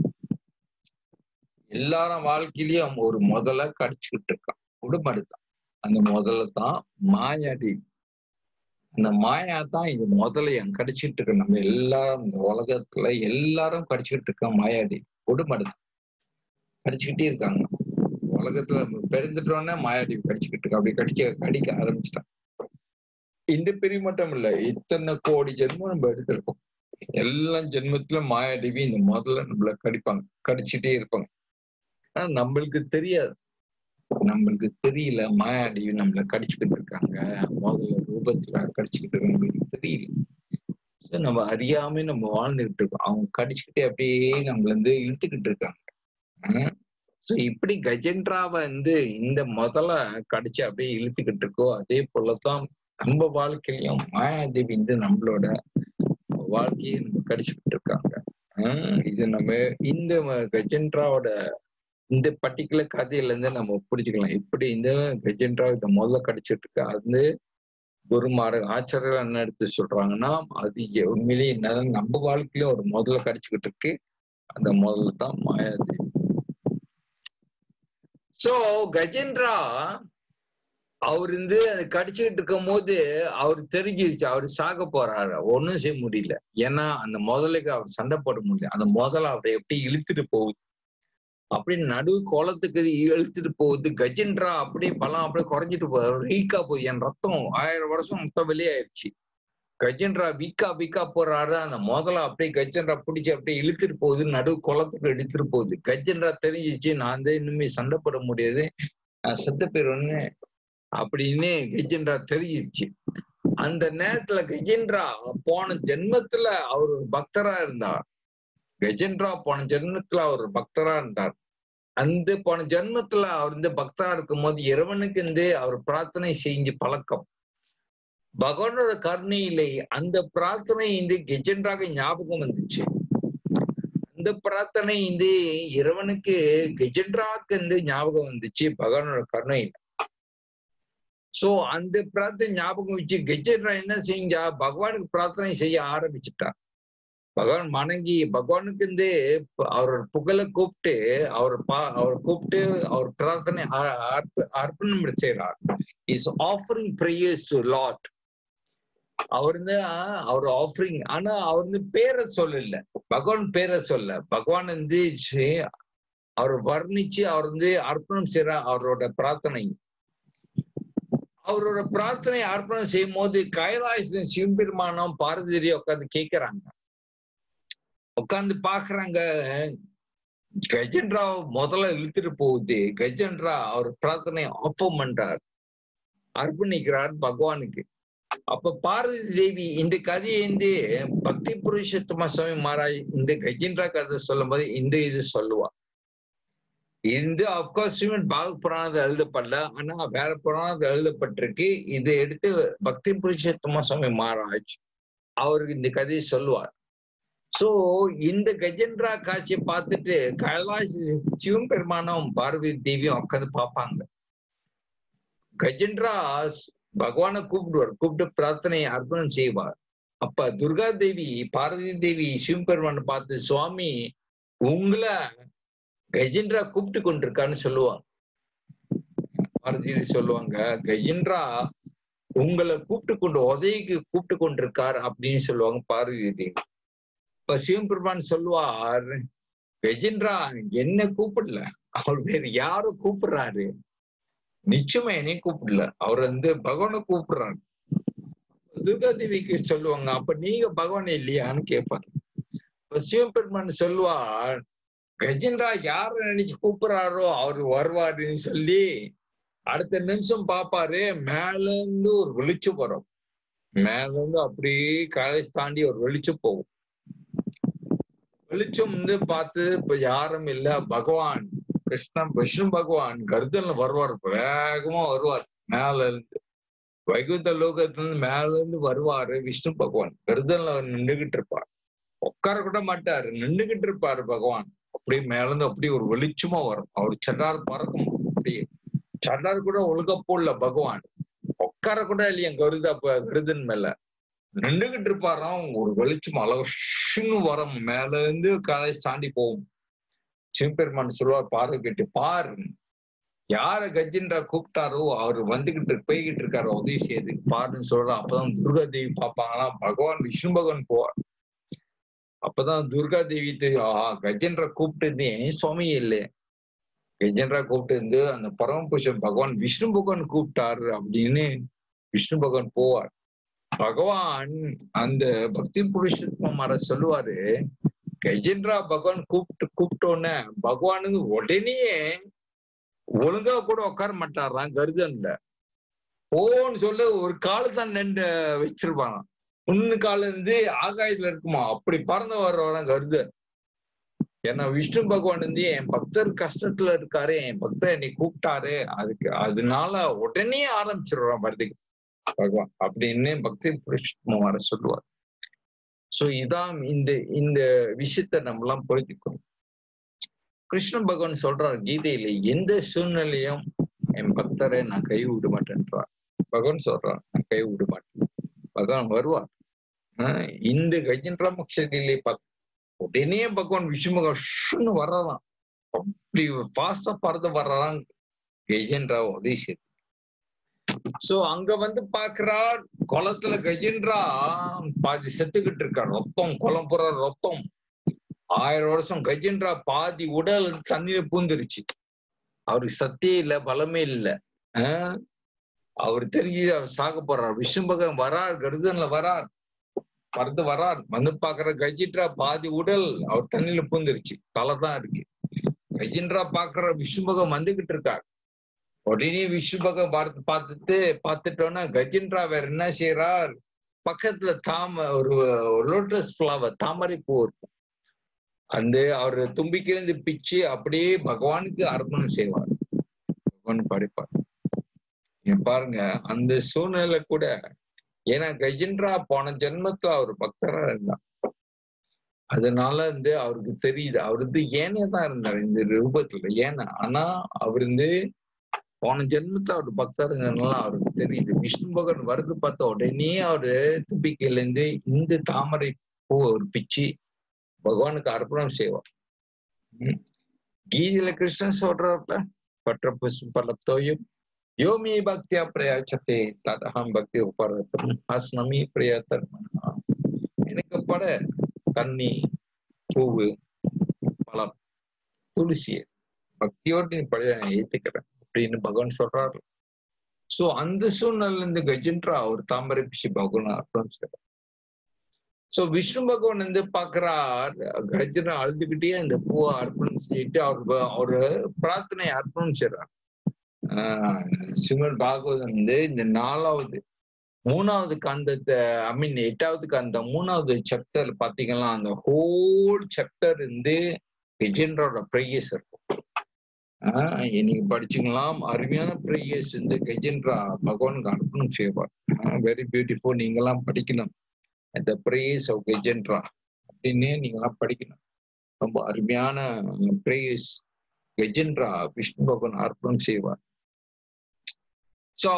எல்லாரும் வாழ்க்கையிலயும் ஒரு முதல்ல கடிச்சுக்கிட்டு இருக்கான் உடுமடுத்தான் அந்த முதல்ல தான் மாயாடி அந்த மாயா தான் இது முதல்ல என் கடிச்சிட்டு இருக்கு நம்ம எல்லாரும் இந்த உலகத்துல எல்லாரும் கடிச்சுக்கிட்டு இருக்கோம் மாயாடி உடுமடுத்தான் கடிச்சுக்கிட்டே இருக்காங்க உலகத்துல பிறந்துட்டோன்னே மாயாடி கடிச்சுக்கிட்டு இருக்கு அப்படி கடிச்சு கடிக்க ஆரம்பிச்சிட்டான் இந்த பெரிய மட்டும் இல்ல இத்தனை கோடி ஜென்மம் நம்ம எடுத்திருக்கோம் எல்லா ஜென்மத்திலும் மாயாடிவி இந்த முதல்ல நம்மள கடிப்பாங்க கடிச்சிட்டே இருப்பாங்க ஆனா நம்மளுக்கு தெரியாது நம்மளுக்கு தெரியல மாயாடி நம்மள கடிச்சுக்கிட்டு இருக்காங்க முதல்ல ரூபத்துல கடிச்சுக்கிட்டு இருக்காங்க நம்மளுக்கு தெரியல நம்ம அறியாம நம்ம வாழ்ந்துகிட்டு இருக்கோம் அவங்க கடிச்சுக்கிட்டே அப்படியே நம்மள வந்து இழுத்துக்கிட்டு இருக்காங்க சோ இப்படி கஜென்ட்ராவை வந்து இந்த முதல்ல கடிச்சு அப்படியே இழுத்துக்கிட்டு இருக்கோ அதே போலதான் நம்ம வாழ்க்கையிலையும் மாயாதேவி வந்து நம்மளோட வாழ்க்கையை நம்ம கடிச்சுக்கிட்டு இருக்காங்க இது நம்ம இந்த கஜென்ட்ராவோட இந்த பர்டிகுலர் கதையில இருந்து நம்ம புரிஞ்சுக்கலாம் இப்படி இந்த கஜென்ட்ரா இந்த முதல்ல கடிச்சிட்டு இருக்கு அது குருமார ஆச்சாரியர் என்ன எடுத்து சொல்றாங்கன்னா அது உண்மையிலேயே என்ன நம்ம வாழ்க்கையில ஒரு முதல்ல கடிச்சுக்கிட்டு இருக்கு அந்த முதல்ல தான் மாயாதேவி சோ கஜேந்திரா அவர் வந்து அது கடிச்சுக்கிட்டு இருக்கும் போது அவர் தெரிஞ்சிருச்சு அவர் சாக போறாரு ஒன்றும் செய்ய முடியல ஏன்னா அந்த முதலுக்கு அவர் சண்டை போட முடியல அந்த முதல்ல அவரை எப்படி இழுத்துட்டு போகுது அப்படி நடு கோலத்துக்கு இழுத்துட்டு போகுது கஜேந்திரா அப்படியே பலம் அப்படியே குறைஞ்சிட்டு போகுது வீக்கா போகுது என் ரத்தம் ஆயிரம் வருஷம் மொத்தம் வெளியாயிருச்சு கஜேந்திரா வீக்கா வீக்கா போறாரு அந்த முதல்ல அப்படியே கஜேந்திரா பிடிச்சி அப்படியே இழுத்துட்டு போகுது நடு குளத்துக்கு எடுத்துட்டு போகுது கஜேந்திரா தெரிஞ்சிச்சு நான் வந்து இனிமே சண்டை போட முடியாது நான் செத்த போயிருவேன்னு அப்படின்னு கஜேந்திரா தெரிஞ்சிருச்சு அந்த நேரத்துல கஜேந்திரா போன ஜென்மத்துல அவர் ஒரு பக்தரா இருந்தார் கஜேந்திரா போன ஜென்மத்துல அவர் பக்தரா இருந்தார் அந்த போன ஜென்மத்துல அவர் இந்த பக்தரா இருக்கும் போது இறைவனுக்கு வந்து அவர் பிரார்த்தனை செஞ்சு பழக்கம் பகவானோட கருணையிலே அந்த பிரார்த்தனை இந்த கெஜென்றாக ஞாபகம் வந்துச்சு அந்த பிரார்த்தனை இந்த இறைவனுக்கு கெஜென்றாக்கு வந்து ஞாபகம் வந்துச்சு பகவானோட கருணையில சோ அந்த பிரார்த்தனை ஞாபகம் வச்சு கஜேந்திரா என்ன செஞ்சா பகவானுக்கு பிரார்த்தனை செய்ய ஆரம்பிச்சுட்டான் பகவான் வணங்கி பகவானுக்கு வந்து அவரோட புகழை கூப்பிட்டு அவர் பா அவர் கூப்பிட்டு அவர் பிரார்த்தனை அ- அர்ப்ப- அர்ப்பணம் செய்யறார் is offering prayers to lord அவர் வந்து ஆஹ், அவர் ஆஃபரிங் ஆனா அவர் வந்து பேரை சொல்லல பகவான் பேரை சொல்ல பகவான் வந்து சி- அவர் வர்ணிச்சு அவர் வந்து அர்ப்பணம் செய்யற அவரோட பிரார்த்தனை அவரோட பிரார்த்தனை அர்ப்பணம் செய்யும் போது கைலாச சிவபெருமானம் பாரதியை உட்காந்து கேட்கிறாங்க உட்காந்து பாக்குறாங்க கஜென்ரா முதல்ல இழுத்துட்டு போகுது கஜென்ரா அவர் பிரார்த்தனை ஆஃபம் பண்றார் அர்ப்பணிக்கிறார் பகவானுக்கு அப்ப பாரதி தேவி இந்த கதையை வந்து பக்தி புருஷோத்தம சுவாமி மகாராஜ் இந்த கஜென்ரா கதை சொல்லும் போது இந்த இது சொல்லுவா இந்த அப்கோர்ஸ் ஸ்ரீமத் பாக புராணத்தில் எழுதப்படல ஆனா வேற புராணத்தில் எழுதப்பட்டிருக்கு இதை எடுத்து பக்தி புருஷோத்தம சுவாமி மகாராஜ் அவருக்கு இந்த கதையை சொல்லுவார் சோ இந்த கஜேந்திரா காட்சியை பார்த்துட்டு கைலாஷ் சிவம் பெருமானும் பார்வதி தேவியும் உட்காந்து பார்ப்பாங்க கஜேந்திரா பகவானை கூப்பிடுவார் கூப்பிட்டு பிரார்த்தனை அர்ப்பணம் செய்வார் அப்ப துர்கா தேவி பார்வதி தேவி சிவபெருமானை பார்த்து சுவாமி உங்களை கஜேந்திரா கூப்பிட்டு கொண்டிருக்கான்னு சொல்லுவாங்க பார்வதி தேவி சொல்லுவாங்க கஜேந்திரா உங்களை கூப்பிட்டு கொண்டு உதவிக்கு கூப்பிட்டு கொண்டிருக்கார் அப்படின்னு சொல்லுவாங்க பார்வதி தேவி இப்ப சிவபெருமான் சொல்லுவார் கஜேந்திரா என்ன கூப்பிடல அவர் வேற யாரும் கூப்பிடுறாரு நிச்சயமா என்னையும் கூப்பிடல அவர் வந்து பகவானை கூப்பிடுறாரு துர்கா தேவிக்கு சொல்லுவாங்க அப்ப நீங்க பகவான் இல்லையான்னு கேட்பாரு இப்ப சிவபெருமான் சொல்லுவார் கஜேந்திரா யார நினைச்சு கூப்பிடுறாரோ அவர் வருவாருன்னு சொல்லி அடுத்த நிமிஷம் பாப்பாரு மேல இருந்து ஒரு வெளிச்சம் வரும் மேல இருந்து அப்படியே காலேஜ் தாண்டி ஒரு வெளிச்சம் போகும் வெளிச்சம் வந்து பார்த்து இப்ப யாரும் இல்ல பகவான் கிருஷ்ணன் விஷ்ணு பகவான் கருதன்ல வருவார் வேகமா வருவார் மேல இருந்து வைகுந்த லோகத்துல இருந்து மேல இருந்து வருவாரு விஷ்ணு பகவான் கருதன்ல நின்றுகிட்டு இருப்பார் உட்கார கூட மாட்டாரு நின்றுகிட்டு இருப்பாரு பகவான் அப்படியே மேல இருந்து அப்படியே ஒரு வெளிச்சமா வரும் அவர் சட்டார் பறக்கும் அப்படியே சட்டார் கூட ஒழுங்க போடல பகவான் உட்கார கூட இல்லையா கருத கருதன் மேல நின்றுகிட்டு இருப்பாராம் ஒரு வெளிச்சம் அழகுன்னு வரும் மேல இருந்து காலை தாண்டி போகும் சிவபெருமான் சொல்லுவார் பார்வை கேட்டு பாரு யார கஜின்றா கூப்பிட்டாரோ அவர் வந்துகிட்டு போய்கிட்டு இருக்காரு உதவி செய்யறதுக்கு பாருன்னு சொல்ற அப்பதான் துர்கா தேவி பார்ப்பாங்களாம் பகவான் விஷ்ணு பகவான் போவார் அப்பதான் துர்கா தேவி தெரியும் ஆஹா கஜேந்திரா கூப்பிட்டு ஏன் சுவாமி இல்லை கஜேந்திரா கூப்பிட்டு இருந்து அந்த பரமபுருஷன் பகவான் விஷ்ணு பகவான் கூப்பிட்டாரு அப்படின்னு விஷ்ணு பகவான் போவார் பகவான் அந்த பக்தி புருஷோத்தமர சொல்லுவாரு கஜேந்திரா பகவான் கூப்பிட்டு கூப்பிட்டோன்னே பகவானுக்கு உடனே ஒழுங்கா கூட உட்கார மாட்டாராம் கருதன்ல போன்னு சொல்ல ஒரு காலத்தான் நின்று வச்சிருப்பாங்க முன்னு கால இருந்து ஆகாயத்துல இருக்குமா அப்படி பறந்து வர்றவரம் கருதன் ஏன்னா விஷ்ணு பகவான் வந்து என் பக்தர் கஷ்டத்துல இருக்காரு என் பக்தர் என்னை கூப்பிட்டாரு அதுக்கு அதனால உடனே ஆரம்பிச்சிடுறான் வருதுக்கு பகவான் அப்படின்னு பக்தி புருஷன் வர சொல்லுவார் சோ இதான் இந்த இந்த விஷயத்த நம்ம எல்லாம் புரிஞ்சுக்கணும் கிருஷ்ண பகவான் சொல்றார் கீதையில எந்த சூழ்நிலையும் என் பக்தரை நான் கை விட மாட்டேன்றார் பகவான் சொல்றார் நான் கை விட மாட்டேன் பகவான் வருவார் இந்த கஜேந்திரா மக்ஷதிலே பார்த்து உடனே பகவான் விஷ்ணுமுகம் வர்றதான் அப்படி ஃபாஸ்டா பறந்து வர்றதான் கஜேந்திரா உதவி செய்து சோ அங்க வந்து பாக்குறார் குளத்துல கஜேந்திரா பாதி செத்துக்கிட்டு இருக்கார் ரத்தம் குளம் புற ரத்தம் ஆயிரம் வருஷம் கஜேந்திரா பாதி உடல் தண்ணியில பூந்துருச்சு அவருக்கு சத்தியே இல்ல பலமே இல்லை ஆஹ் அவர் தெரிஞ்சு அவர் சாக போறார் விஷ்ணு பகவான் வரார் கருதன்ல வரார் பறந்து வரார் வந்து பாக்குற கஜின்றா பாதி உடல் அவர் தண்ணியில பூந்துருச்சு தலை தான் இருக்கு கஜின்றா பாக்குற விஷ்ணு பகவான் வந்துகிட்டு இருக்கார் உடனே விஷ்ணு பகவான் பார்த்து பார்த்துட்டு பார்த்துட்டோன்னா கஜின்றா வேற என்ன செய்யறார் பக்கத்துல தாம ஒரு லோட்டஸ் ஃபிளவர் தாமரை பூ இருக்கும் அந்த அவர் தும்பிக்கிலிருந்து பிச்சு அப்படியே பகவானுக்கு அர்ப்பணம் செய்வார் பகவான் படைப்பார் பாருங்க அந்த சூழ்நிலை கூட ஏன்னா கஜின்றா போன ஜென்மத்துல அவர் பக்தரா இருந்தார் அதனால வந்து அவருக்கு தெரியுது அவர் வந்து ஏனே தான் இருந்தார் இந்த ரூபத்துல ஏன்னா ஆனா அவர் வந்து போன ஜென்மத்துல அவர் பக்தருங்கலாம் அவருக்கு தெரியுது விஷ்ணு பகவான் வருது பார்த்த உடனே அவரு தும்பிக்கையில இருந்து இந்த தாமரை பூ ஒரு பிச்சு பகவானுக்கு அர்ப்பணம் செய்வார் உம் கீதையில கிருஷ்ணன் சொல்றாருல பற்ற பலத்தோயும் யோமி பக்தியா பிரயாச்சத்தை ததகம் பக்தி உபரத்தம் அஸ்னமி பிரியத்தன் எனக்கு பட தண்ணி பூவு பழம் துளசி பக்தியோடு நீ பழைய ஏத்துக்கிறேன் அப்படின்னு பகவான் சொல்றாரு சோ அந்த சூழ்நிலையில இருந்து கஜென்ட்ரா ஒரு தாமரை பிச்சு பகவான் அர்ப்பணம் செய்யறார் சோ விஷ்ணு பகவான் வந்து பாக்குறார் கஜனா அழுதுகிட்டே அந்த பூவை அர்ப்பணம் செஞ்சுட்டு அவர் அவரு பிரார்த்தனை அர்ப்பணம் செய்யறார் ஆஹ் சிவன் பாகவதம் வந்து இந்த நாலாவது மூணாவது காந்தத்தை ஐ மீன் எட்டாவது காந்தம் மூணாவது சாப்டர் பாத்தீங்கன்னா அந்த ஹோல் சாப்டர் வந்து கஜேந்திரோட ப்ரேயர்ஸ் இருக்கும் ஆஹ் நீங்க படிச்சுக்கலாம் அருமையான ப்ரேயர்ஸ் இந்த கஜேந்திரா பகவானுக்கு அர்ப்பணம் செய்வார் வெரி பியூட்டிஃபுல் நீங்கெல்லாம் படிக்கணும் இந்த ப்ரேயர்ஸ் ஆஃப் கஜேந்திரா அப்படின்னு நீங்கெல்லாம் படிக்கணும் ரொம்ப அருமையான ப்ரேயர்ஸ் கஜேந்திரா விஷ்ணு பகவான் அர்ப்பணம் செய்வார் ஸோ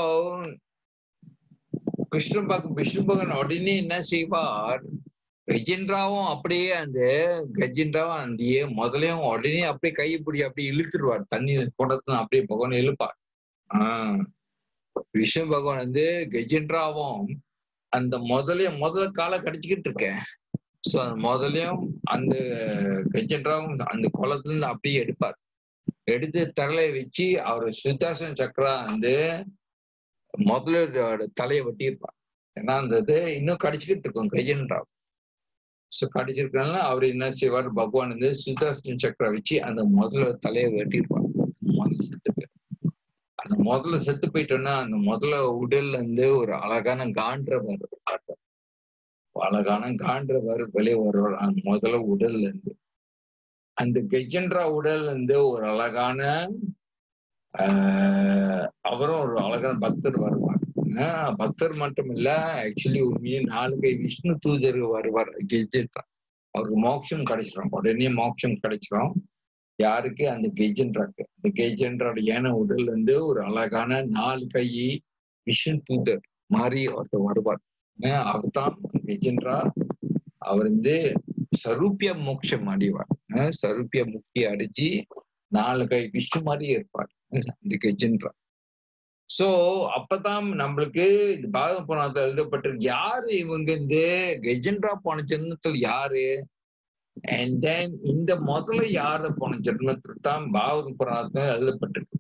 கிருஷ்ண பகவான் விஷ்ணு பகவான் உடனே என்ன செய்வார் கஜேந்திராவும் அப்படியே அந்த கஜேந்திராவும் அந்த முதலையும் உடனே அப்படியே கைப்பிடி அப்படியே இழுத்துருவார் தண்ணி குடத்துல அப்படியே பகவான் இழுப்பார் ஆஹ் விஷ்ணு பகவான் வந்து கஜேந்திராவும் அந்த முதலையும் முதல்ல காலை கடிச்சுக்கிட்டு இருக்கேன் ஸோ அந்த முதலையும் அந்த கஜேந்திராவும் அந்த குளத்துல இருந்து அப்படியே எடுப்பார் எடுத்து தரலையை வச்சு அவர் சுத்தாசன சக்கரா வந்து முதலோட தலையை வெட்டியிருப்பார் ஏன்னா அந்த இது இன்னும் கடிச்சுக்கிட்டு இருக்கும் கஜேந்திரா ஸோ கடிச்சிருக்கனால அவர் என்ன செய்வார் பகவான் வந்து சுதாசன சக்கரை வச்சு அந்த முதல்ல தலையை வெட்டியிருப்பார் முதல்ல செத்து போயிடும் அந்த முதல்ல செத்து போயிட்டோம்னா அந்த முதல்ல உடல்ல இருந்து ஒரு அழகான கான்றவர் காட்டுவார் அழகான கான்றவர் வெளியே வருவார் அந்த முதல்ல உடல்ல இருந்து அந்த கெஜென்ட்ரா உடல்ல இருந்து ஒரு அழகான ஆஹ் அவரும் ஒரு அழகான பக்தர் வருவார் பக்தர் மட்டும் இல்ல ஆக்சுவலி உண்மையே நாலு கை விஷ்ணு தூதர் வருவார் கெஜென்ட்ரா அவருக்கு மோட்சம் கிடைச்சிடும் உடனே மோட்சம் கிடைச்சிடும் யாருக்கு அந்த கெஜென்ட்ராக்கு அந்த கெஜென்ட்ராட ஏன உடல்ல இருந்து ஒரு அழகான நாலு கை விஷ்ணு தூதர் மாதிரி ஒருத்தர் வருவார் அவர் தான் கெஜென்ட்ரா அவர் வந்து சரூபிய மோட்சம் அடைவார் சரூபிய முக்தி அடைஞ்சு நாலு கை விஷ்ணு மாதிரியே இருப்பார் இந்த கெஜென்ட்ரா சோ அப்பதான் நம்மளுக்கு இந்த பாரத புராணத்தில் எழுதப்பட்டிருக்கு யாரு இவங்க இந்த கெஜென்ட்ரா போன ஜென்மத்தில் யாரு அண்ட் தென் இந்த முதல்ல யாரு போன ஜென்மத்தில் தான் பாகவத புராணத்தில் எழுதப்பட்டிருக்கு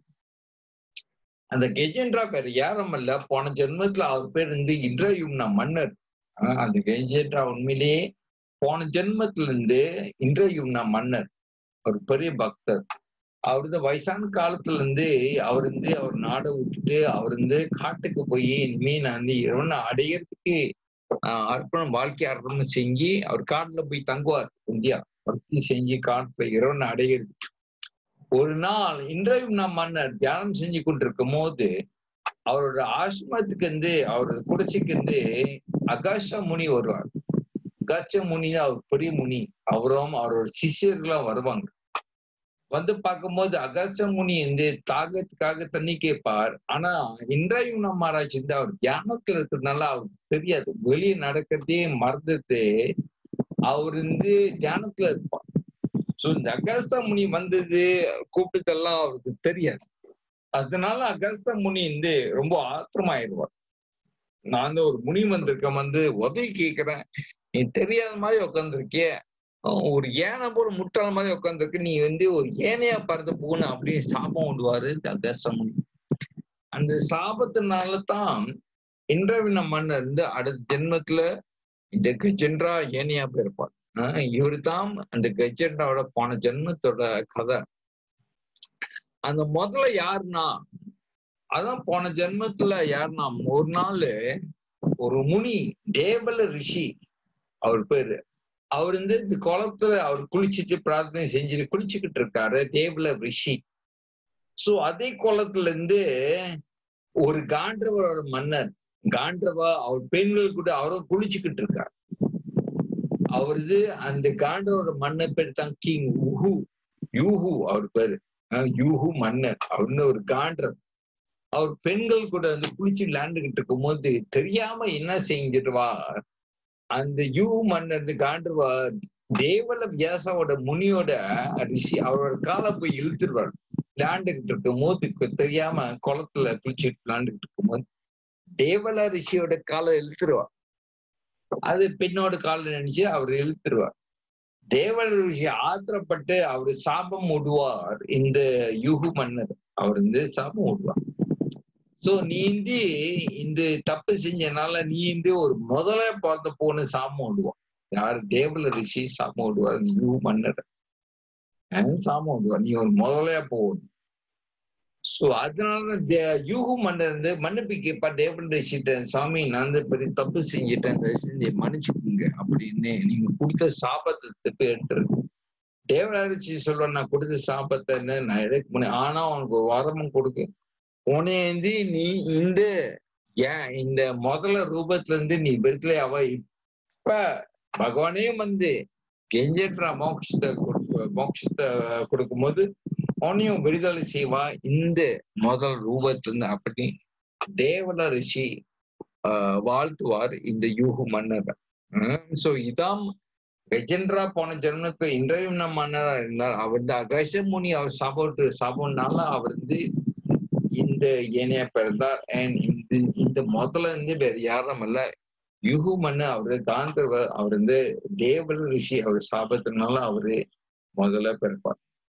அந்த கெஜென்ட்ரா பேர் யாரும் இல்ல போன ஜென்மத்துல அவர் பேர் வந்து இன்றையும்னா மன்னர் அந்த கெஜென்ட்ரா உண்மையிலேயே போன ஜென்மத்துல இருந்து இன்றையும்னா மன்னர் ஒரு பெரிய பக்தர் அவர் வந்து வயசான காலத்துல இருந்து அவர் வந்து அவர் நாடை விட்டுட்டு அவர் வந்து காட்டுக்கு போய் இனிமே நான் வந்து இறைவனை அடையிறதுக்கு ஆஹ் அர்ப்பணம் வாழ்க்கை அர்ப்பணம் செஞ்சு அவர் காட்டுல போய் தங்குவார் இந்தியா பக்தி செஞ்சு காட்டுல இறைவனை அடையிறது ஒரு நாள் இன்றையும் நம் மன்னர் தியானம் செஞ்சு கொண்டிருக்கும் போது அவரோட ஆசிரமத்துக்கு வந்து அவரோட குடிசைக்கு வந்து அகாஷ முனி வருவார் அகாஷ முனி அவர் பெரிய முனி அவரும் அவரோட சிஷியர்களும் வருவாங்க வந்து பார்க்கும்போது அகஸ்த முனி வந்து தாகத்துக்காக தண்ணி கேட்பார் ஆனா இன்றையும் நம்ம ஆராய்ச்சி வந்து அவர் தியானத்துல இருக்கிறதுனால அவருக்கு தெரியாது வெளியே நடக்கிறதே மறந்துட்டு அவர் வந்து தியானத்துல இருப்பார் சோ இந்த அகஸ்த முனி வந்தது கூப்பிட்டதெல்லாம் அவருக்கு தெரியாது அதனால அகஸ்த முனி வந்து ரொம்ப ஆத்திரமாயிடுவார் நான் வந்து ஒரு முனி வந்திருக்கேன் வந்து உதவி கேட்கிறேன் நீ தெரியாத மாதிரி உட்காந்துருக்கிய ஒரு ஏனை போல முட்டாள் மாதிரி உட்காந்துருக்கு நீ வந்து ஒரு ஏனையா பறந்து போகணும் அப்படின்னு சாபம் விடுவாரு அகசமுனி அந்த சாபத்தினால தான் இன்றவின மன்னர் வந்து அடுத்த ஜென்மத்துல இந்த கஜென்ட்ரா ஏனையா போயிருப்பார் இவரு தான் அந்த கஜென்ட்ராவோட போன ஜென்மத்தோட கதை அந்த முதல்ல யாருன்னா அதான் போன ஜென்மத்துல யாருன்னா ஒரு நாள் ஒரு முனி தேவல ரிஷி அவர் பேரு அவர் வந்து இந்த குளத்துல அவர் குளிச்சுட்டு பிரார்த்தனை செஞ்சுட்டு குளிச்சுக்கிட்டு இருக்காரு தேவல ரிஷி சோ அதே குளத்துல இருந்து ஒரு காண்டவரோட மன்னர் காண்டவா அவர் பெண்கள் கூட அவரும் குளிச்சுக்கிட்டு இருக்காரு அவரது அந்த காண்டவோட மன்னர் பேர் தான் கிங் உஹு யூஹு அவர் பேரு யூஹு மன்னர் அவருன்னு ஒரு காண்டர் அவர் பெண்கள் கூட வந்து குளிச்சு விளையாண்டுகிட்டு இருக்கும் போது தெரியாம என்ன செஞ்சிருவா அந்த யூ மன்னர் காண்டுவா தேவல வியாசாவோட முனியோட ரிஷி அவரோட காலை போய் இழுத்துருவார் விளையாண்டுகிட்டு இருக்கும் போது தெரியாம குளத்துல குளிச்சுட்டு விளையாண்டுகிட்டு இருக்கும் போது தேவல ரிஷியோட காலை இழுத்துருவார் அது பெண்ணோட கால நினைச்சு அவர் இழுத்துருவார் தேவல ரிஷி ஆத்திரப்பட்டு அவர் சாபம் விடுவார் இந்த யுகு மன்னர் அவர் வந்து சாபம் விடுவார் சோ நீ வந்து இந்த தப்பு செஞ்சனால நீ வந்து ஒரு முதல்ல பார்த்த போன சாபம் விடுவான் யாரு தேவல ரிஷி சாபம் விடுவார் யூ மன்னர் சாபம் விடுவார் நீ ஒரு முதலையா போகணும் சோ அதனால யூகு மன்னர் வந்து மன்னிப்பு கேப்பா தேவன் ரிஷிட்ட சாமி நான் வந்து பெரிய தப்பு செஞ்சுட்டேன் செஞ்சு மன்னிச்சுக்கோங்க அப்படின்னு நீங்க கொடுத்த சாபத்தை திருப்பி எடுத்துருக்கு தேவராட்சி சொல்ல நான் கொடுத்த சாபத்தை நான் எடுக்க முடியும் ஆனா உனக்கு ஒரு வரமும் கொடுக்கு உனேந்தி நீ இந்த ஏன் இந்த முதல்ல ரூபத்துல இருந்து நீ விடுதலை அவ இப்ப பகவானே வந்து கெஞ்சற்ற மோட்சத்தை கொடுக்க மோட்சத்தை கொடுக்கும்போது உன்னையும் விடுதலை செய்வா இந்த முதல் ரூபத்திலிருந்து அப்படி தேவல ரிஷி ஆஹ் வாழ்த்துவார் இந்த யூகு மன்னர் சோ இதாம் கஜேந்திரா போன ஜென்மத்துல இன்றையும் நம்ம மன்னரா இருந்தார் அவர் வந்து அகச முனி அவர் சாப்பிட்டு சாப்பிடனால அவர் வந்து இந்த ஏனைய பிறந்தார் அண்ட் இந்த இந்த முதல்ல இருந்து வேற யாரும் இல்ல யுகு மன்னு அவரு காந்தர்வர் அவர் வந்து தேவல் ரிஷி அவர் சாபத்தினால அவரு முதல்ல பிறப்பார்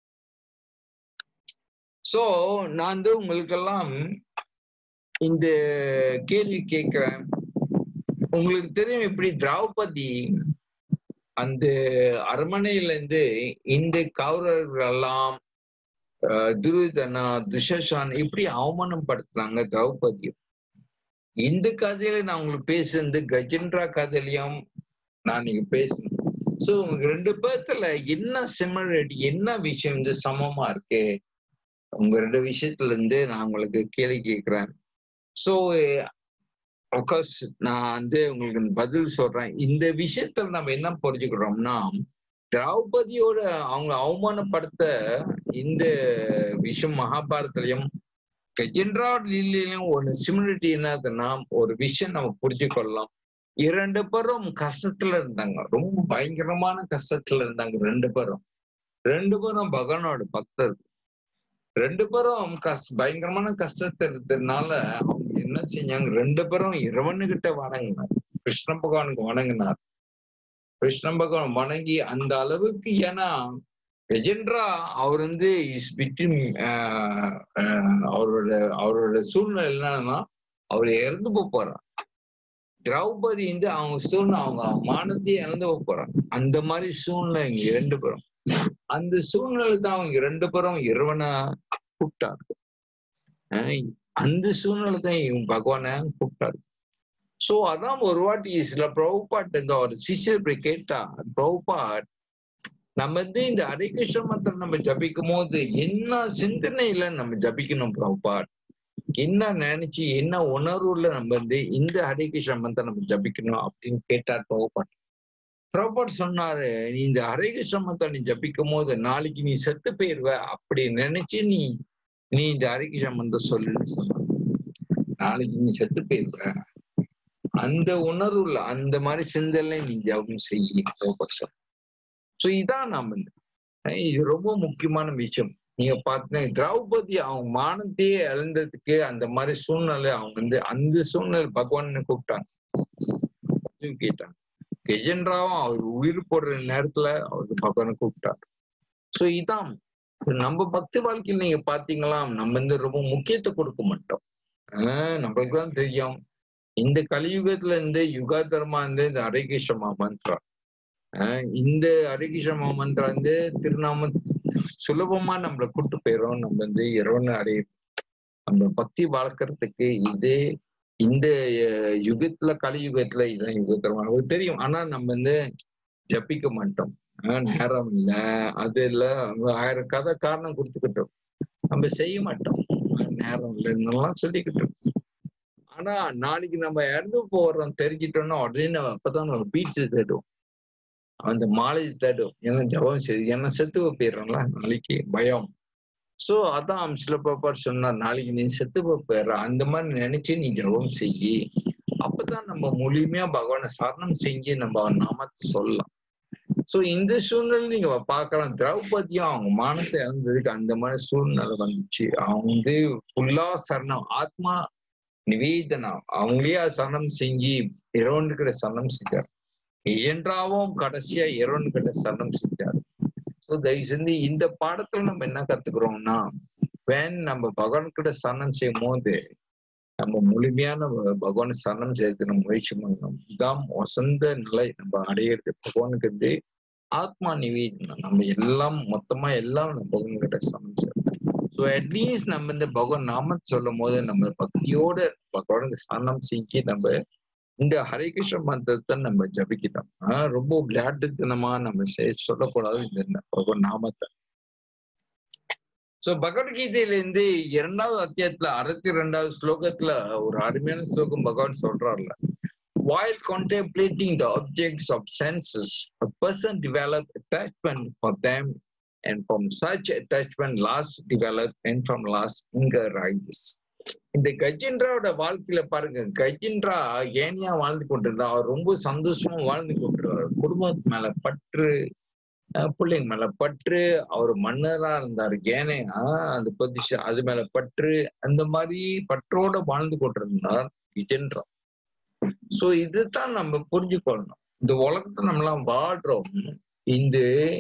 சோ நான் வந்து உங்களுக்கெல்லாம் இந்த கேள்வி கேட்கிறேன் உங்களுக்கு தெரியும் இப்படி திரௌபதி அந்த அரண்மனையில இருந்து இந்த கௌரவர்கள் எல்லாம் துருதனா துஷான் இப்படி அவமானம் படுத்துறாங்க திரௌபதி இந்த கதையில நான் உங்களுக்கு பேசுனது கஜேந்திரா கதையிலையும் நான் நீங்க பேசணும் சோ உங்க ரெண்டு பேர்த்துல என்ன சிமிலாரிட்டி என்ன விஷயம் வந்து சமமா இருக்கு உங்க ரெண்டு விஷயத்துல இருந்து நான் உங்களுக்கு கேள்வி கேட்கிறேன் சோ அப்கோர்ஸ் நான் வந்து உங்களுக்கு பதில் சொல்றேன் இந்த விஷயத்துல நம்ம என்ன புரிஞ்சுக்கிறோம்னா திரௌபதியோட அவங்க அவமானப்படுத்த இந்த விஷயம் மகாபாரதத்திலையும் கஜேந்திரா லீலையிலும் ஒரு சிமிலிட்டி என்னதுன்னா ஒரு விஷயம் நம்ம புரிஞ்சு கொள்ளலாம் இரண்டு பேரும் கஷ்டத்துல இருந்தாங்க ரொம்ப பயங்கரமான கஷ்டத்துல இருந்தாங்க ரெண்டு பேரும் ரெண்டு பேரும் பகவானோட பக்தர் ரெண்டு பேரும் கஷ்ட பயங்கரமான கஷ்டத்தை இருந்ததுனால அவங்க என்ன செஞ்சாங்க ரெண்டு பேரும் இறைவனுகிட்ட வணங்கினார் கிருஷ்ண பகவானுக்கு வணங்கினார் கிருஷ்ண பகவான் வணங்கி அந்த அளவுக்கு ஏன்னா கஜேந்திரா அவர் வந்து இஸ் பிட்வீன் அவரோட அவரோட சூழ்நிலை என்னன்னா அவர் இறந்து போறார் திரௌபதி வந்து அவங்க சூழ்நிலை அவங்க மானத்தையே இறந்து போறாங்க அந்த மாதிரி சூழ்நிலை இங்க இரண்டு பேரும் அந்த சூழ்நிலை தான் அவங்க ரெண்டு பேரும் இறைவனை கூப்பிட்டாரு அந்த சூழ்நிலை தான் இவங்க பகவான கூப்பிட்டாரு சோ அதான் ஒரு வாட்டி சில பிரபுபாட் இந்த ஒரு சிஷியர் இப்படி கேட்டா பிரபுபாட் நம்ம வந்து இந்த ஹரிகிருஷ்ண மந்திரம் நம்ம ஜபிக்கும் போது என்ன சிந்தனையில நம்ம ஜபிக்கணும் பிரபுபாட் என்ன நினைச்சு என்ன உணர்வுல நம்ம வந்து இந்த ஹரிகிருஷ்ண மந்திரம் நம்ம ஜபிக்கணும் அப்படின்னு கேட்டார் பிரபுபாட் பிரபுபாட் சொன்னாரு நீ இந்த ஹரிகிருஷ்ண மந்திரம் நீ ஜபிக்கும் போது நாளைக்கு நீ செத்து போயிருவ அப்படி நினைச்சு நீ நீ இந்த ஹரிகிருஷ்ண மந்திரம் சொல்லுன்னு சொன்ன நாளைக்கு நீ செத்து போயிருவ அந்த உணர்வுல அந்த மாதிரி சிந்தனை நீ ஜபம் செய்ய பிரபுபாட் சொன்ன சோ இதான் நாம இது ரொம்ப முக்கியமான விஷயம் நீங்க பாத்தீங்கன்னா திரௌபதி அவங்க மானத்தையே இழந்ததுக்கு அந்த மாதிரி சூழ்நிலை அவங்க வந்து அந்த சூழ்நிலை பகவான் கூப்பிட்டாங்க கேட்டாங்க கஜேந்திராவும் அவர் உயிர் போடுற நேரத்துல அவருக்கு பகவானை கூப்பிட்டார் சோ இதான் நம்ம பக்தி வாழ்க்கையில் நீங்க பாத்தீங்களா நம்ம வந்து ரொம்ப முக்கியத்துவம் கொடுக்க மாட்டோம் ஆஹ் நம்மளுக்கு தான் தெரியும் இந்த கலியுகத்துல இருந்து யுகா தர்மா இருந்து இந்த ஹரிகிருஷ்ண மந்த்ரா இந்த ஹரிகிருஷ்ண மந்திரம் வந்து திருநாம சுலபமா நம்மளை கூட்டு போயிடும் நம்ம வந்து இறைவன் அடைய நம்ம பக்தி வளர்க்கறதுக்கு இது இந்த யுகத்துல கலியுகத்துல இதான் யுகத்தரம் நமக்கு தெரியும் ஆனா நம்ம வந்து ஜப்பிக்க மாட்டோம் நேரம் இல்ல அது இல்ல ஆயிரம் கதை காரணம் கொடுத்துக்கிட்டோம் நம்ம செய்ய மாட்டோம் நேரம் இல்லைன்னெல்லாம் சொல்லிக்கிட்டோம் ஆனா நாளைக்கு நம்ம இறந்து போறோம் தெரிஞ்சிட்டோம்னா உடனே நம்ம அப்பதான் நம்ம பீச் தேடுவோம் அந்த மாலை தேடும் ஏன்னா ஜபம் சரி ஏன்னா செத்து போயிடுறோம்ல நாளைக்கு பயம் சோ அதான் சில பாப்பார் சொன்னார் நாளைக்கு நீ செத்து போற அந்த மாதிரி நினைச்சு நீ ஜெபம் செய்யி அப்பதான் நம்ம முழுமையா பகவானை சரணம் செஞ்சு நம்ம அவன் நாமத்தை சொல்லலாம் சோ இந்த சூழ்நிலை நீங்க பார்க்கலாம் திரௌபதியும் அவங்க மானத்தை இழந்ததுக்கு அந்த மாதிரி சூழ்நிலை வந்துச்சு அவங்க வந்து ஃபுல்லா சரணம் ஆத்மா நிவேதனம் அவங்களே சரணம் செஞ்சு இறைவனுக்கிட்ட சரணம் செஞ்சார் இயன்றாவும் கடைசியா இறைவன்கிட்ட சரணம் செஞ்சார் ஸோ தயவு செஞ்சு இந்த பாடத்துல நம்ம என்ன கத்துக்கிறோம்னா வேன் நம்ம பகவான் கிட்ட சரணம் செய்யும் போது நம்ம முழுமையான பகவான் சரணம் செய்யறதுக்கு நம்ம முயற்சி பண்ணணும் இதான் வசந்த நிலை நம்ம அடையிறது பகவானுக்கு வந்து ஆத்மா நிவேதனம் நம்ம எல்லாம் மொத்தமா எல்லாம் நம்ம பகவான் கிட்ட சரணம் செய்யணும் ஸோ அட்லீஸ்ட் நம்ம இந்த பகவான் நாம சொல்லும் போது நம்ம பக்தியோட பகவானுக்கு சரணம் செஞ்சு நம்ம இந்த ஹரே கிருஷ்ண மந்திரத்தை நம்ம ஜபிக்கலாம் ஆஹ் ரொம்ப விளையாட்டுத்தனமா நம்ம சொல்லக்கூடாது இந்த பகவான் நாமத்தை சோ பகவத்கீதையில இருந்து இரண்டாவது அத்தியாயத்துல அறுபத்தி ரெண்டாவது ஸ்லோகத்துல ஒரு அருமையான ஸ்லோகம் பகவான் சொல்றாருல While contemplating the objects of senses, a person develops attachment for them, and from such attachment, lust develops, and from lust, anger rises. இந்த கஜின்றாவோட வாழ்க்கையில பாருங்க கஜின்ரா ஏனியா வாழ்ந்து கொண்டிருந்தா அவர் ரொம்ப சந்தோஷமா வாழ்ந்து கொண்டிருந்தார் குடும்பத்து மேல பற்று பிள்ளைங்க மேல பற்று அவர் மன்னரா இருந்தார் ஏனையா அந்த பொசிஷன் அது மேல பற்று அந்த மாதிரி பற்றோட வாழ்ந்து கொண்டிருந்தார் கஜின்ரா சோ இதுதான் நம்ம புரிஞ்சுக்கொள்ளணும் இந்த உலகத்தை நம்மளாம் வாழ்றோம் இந்த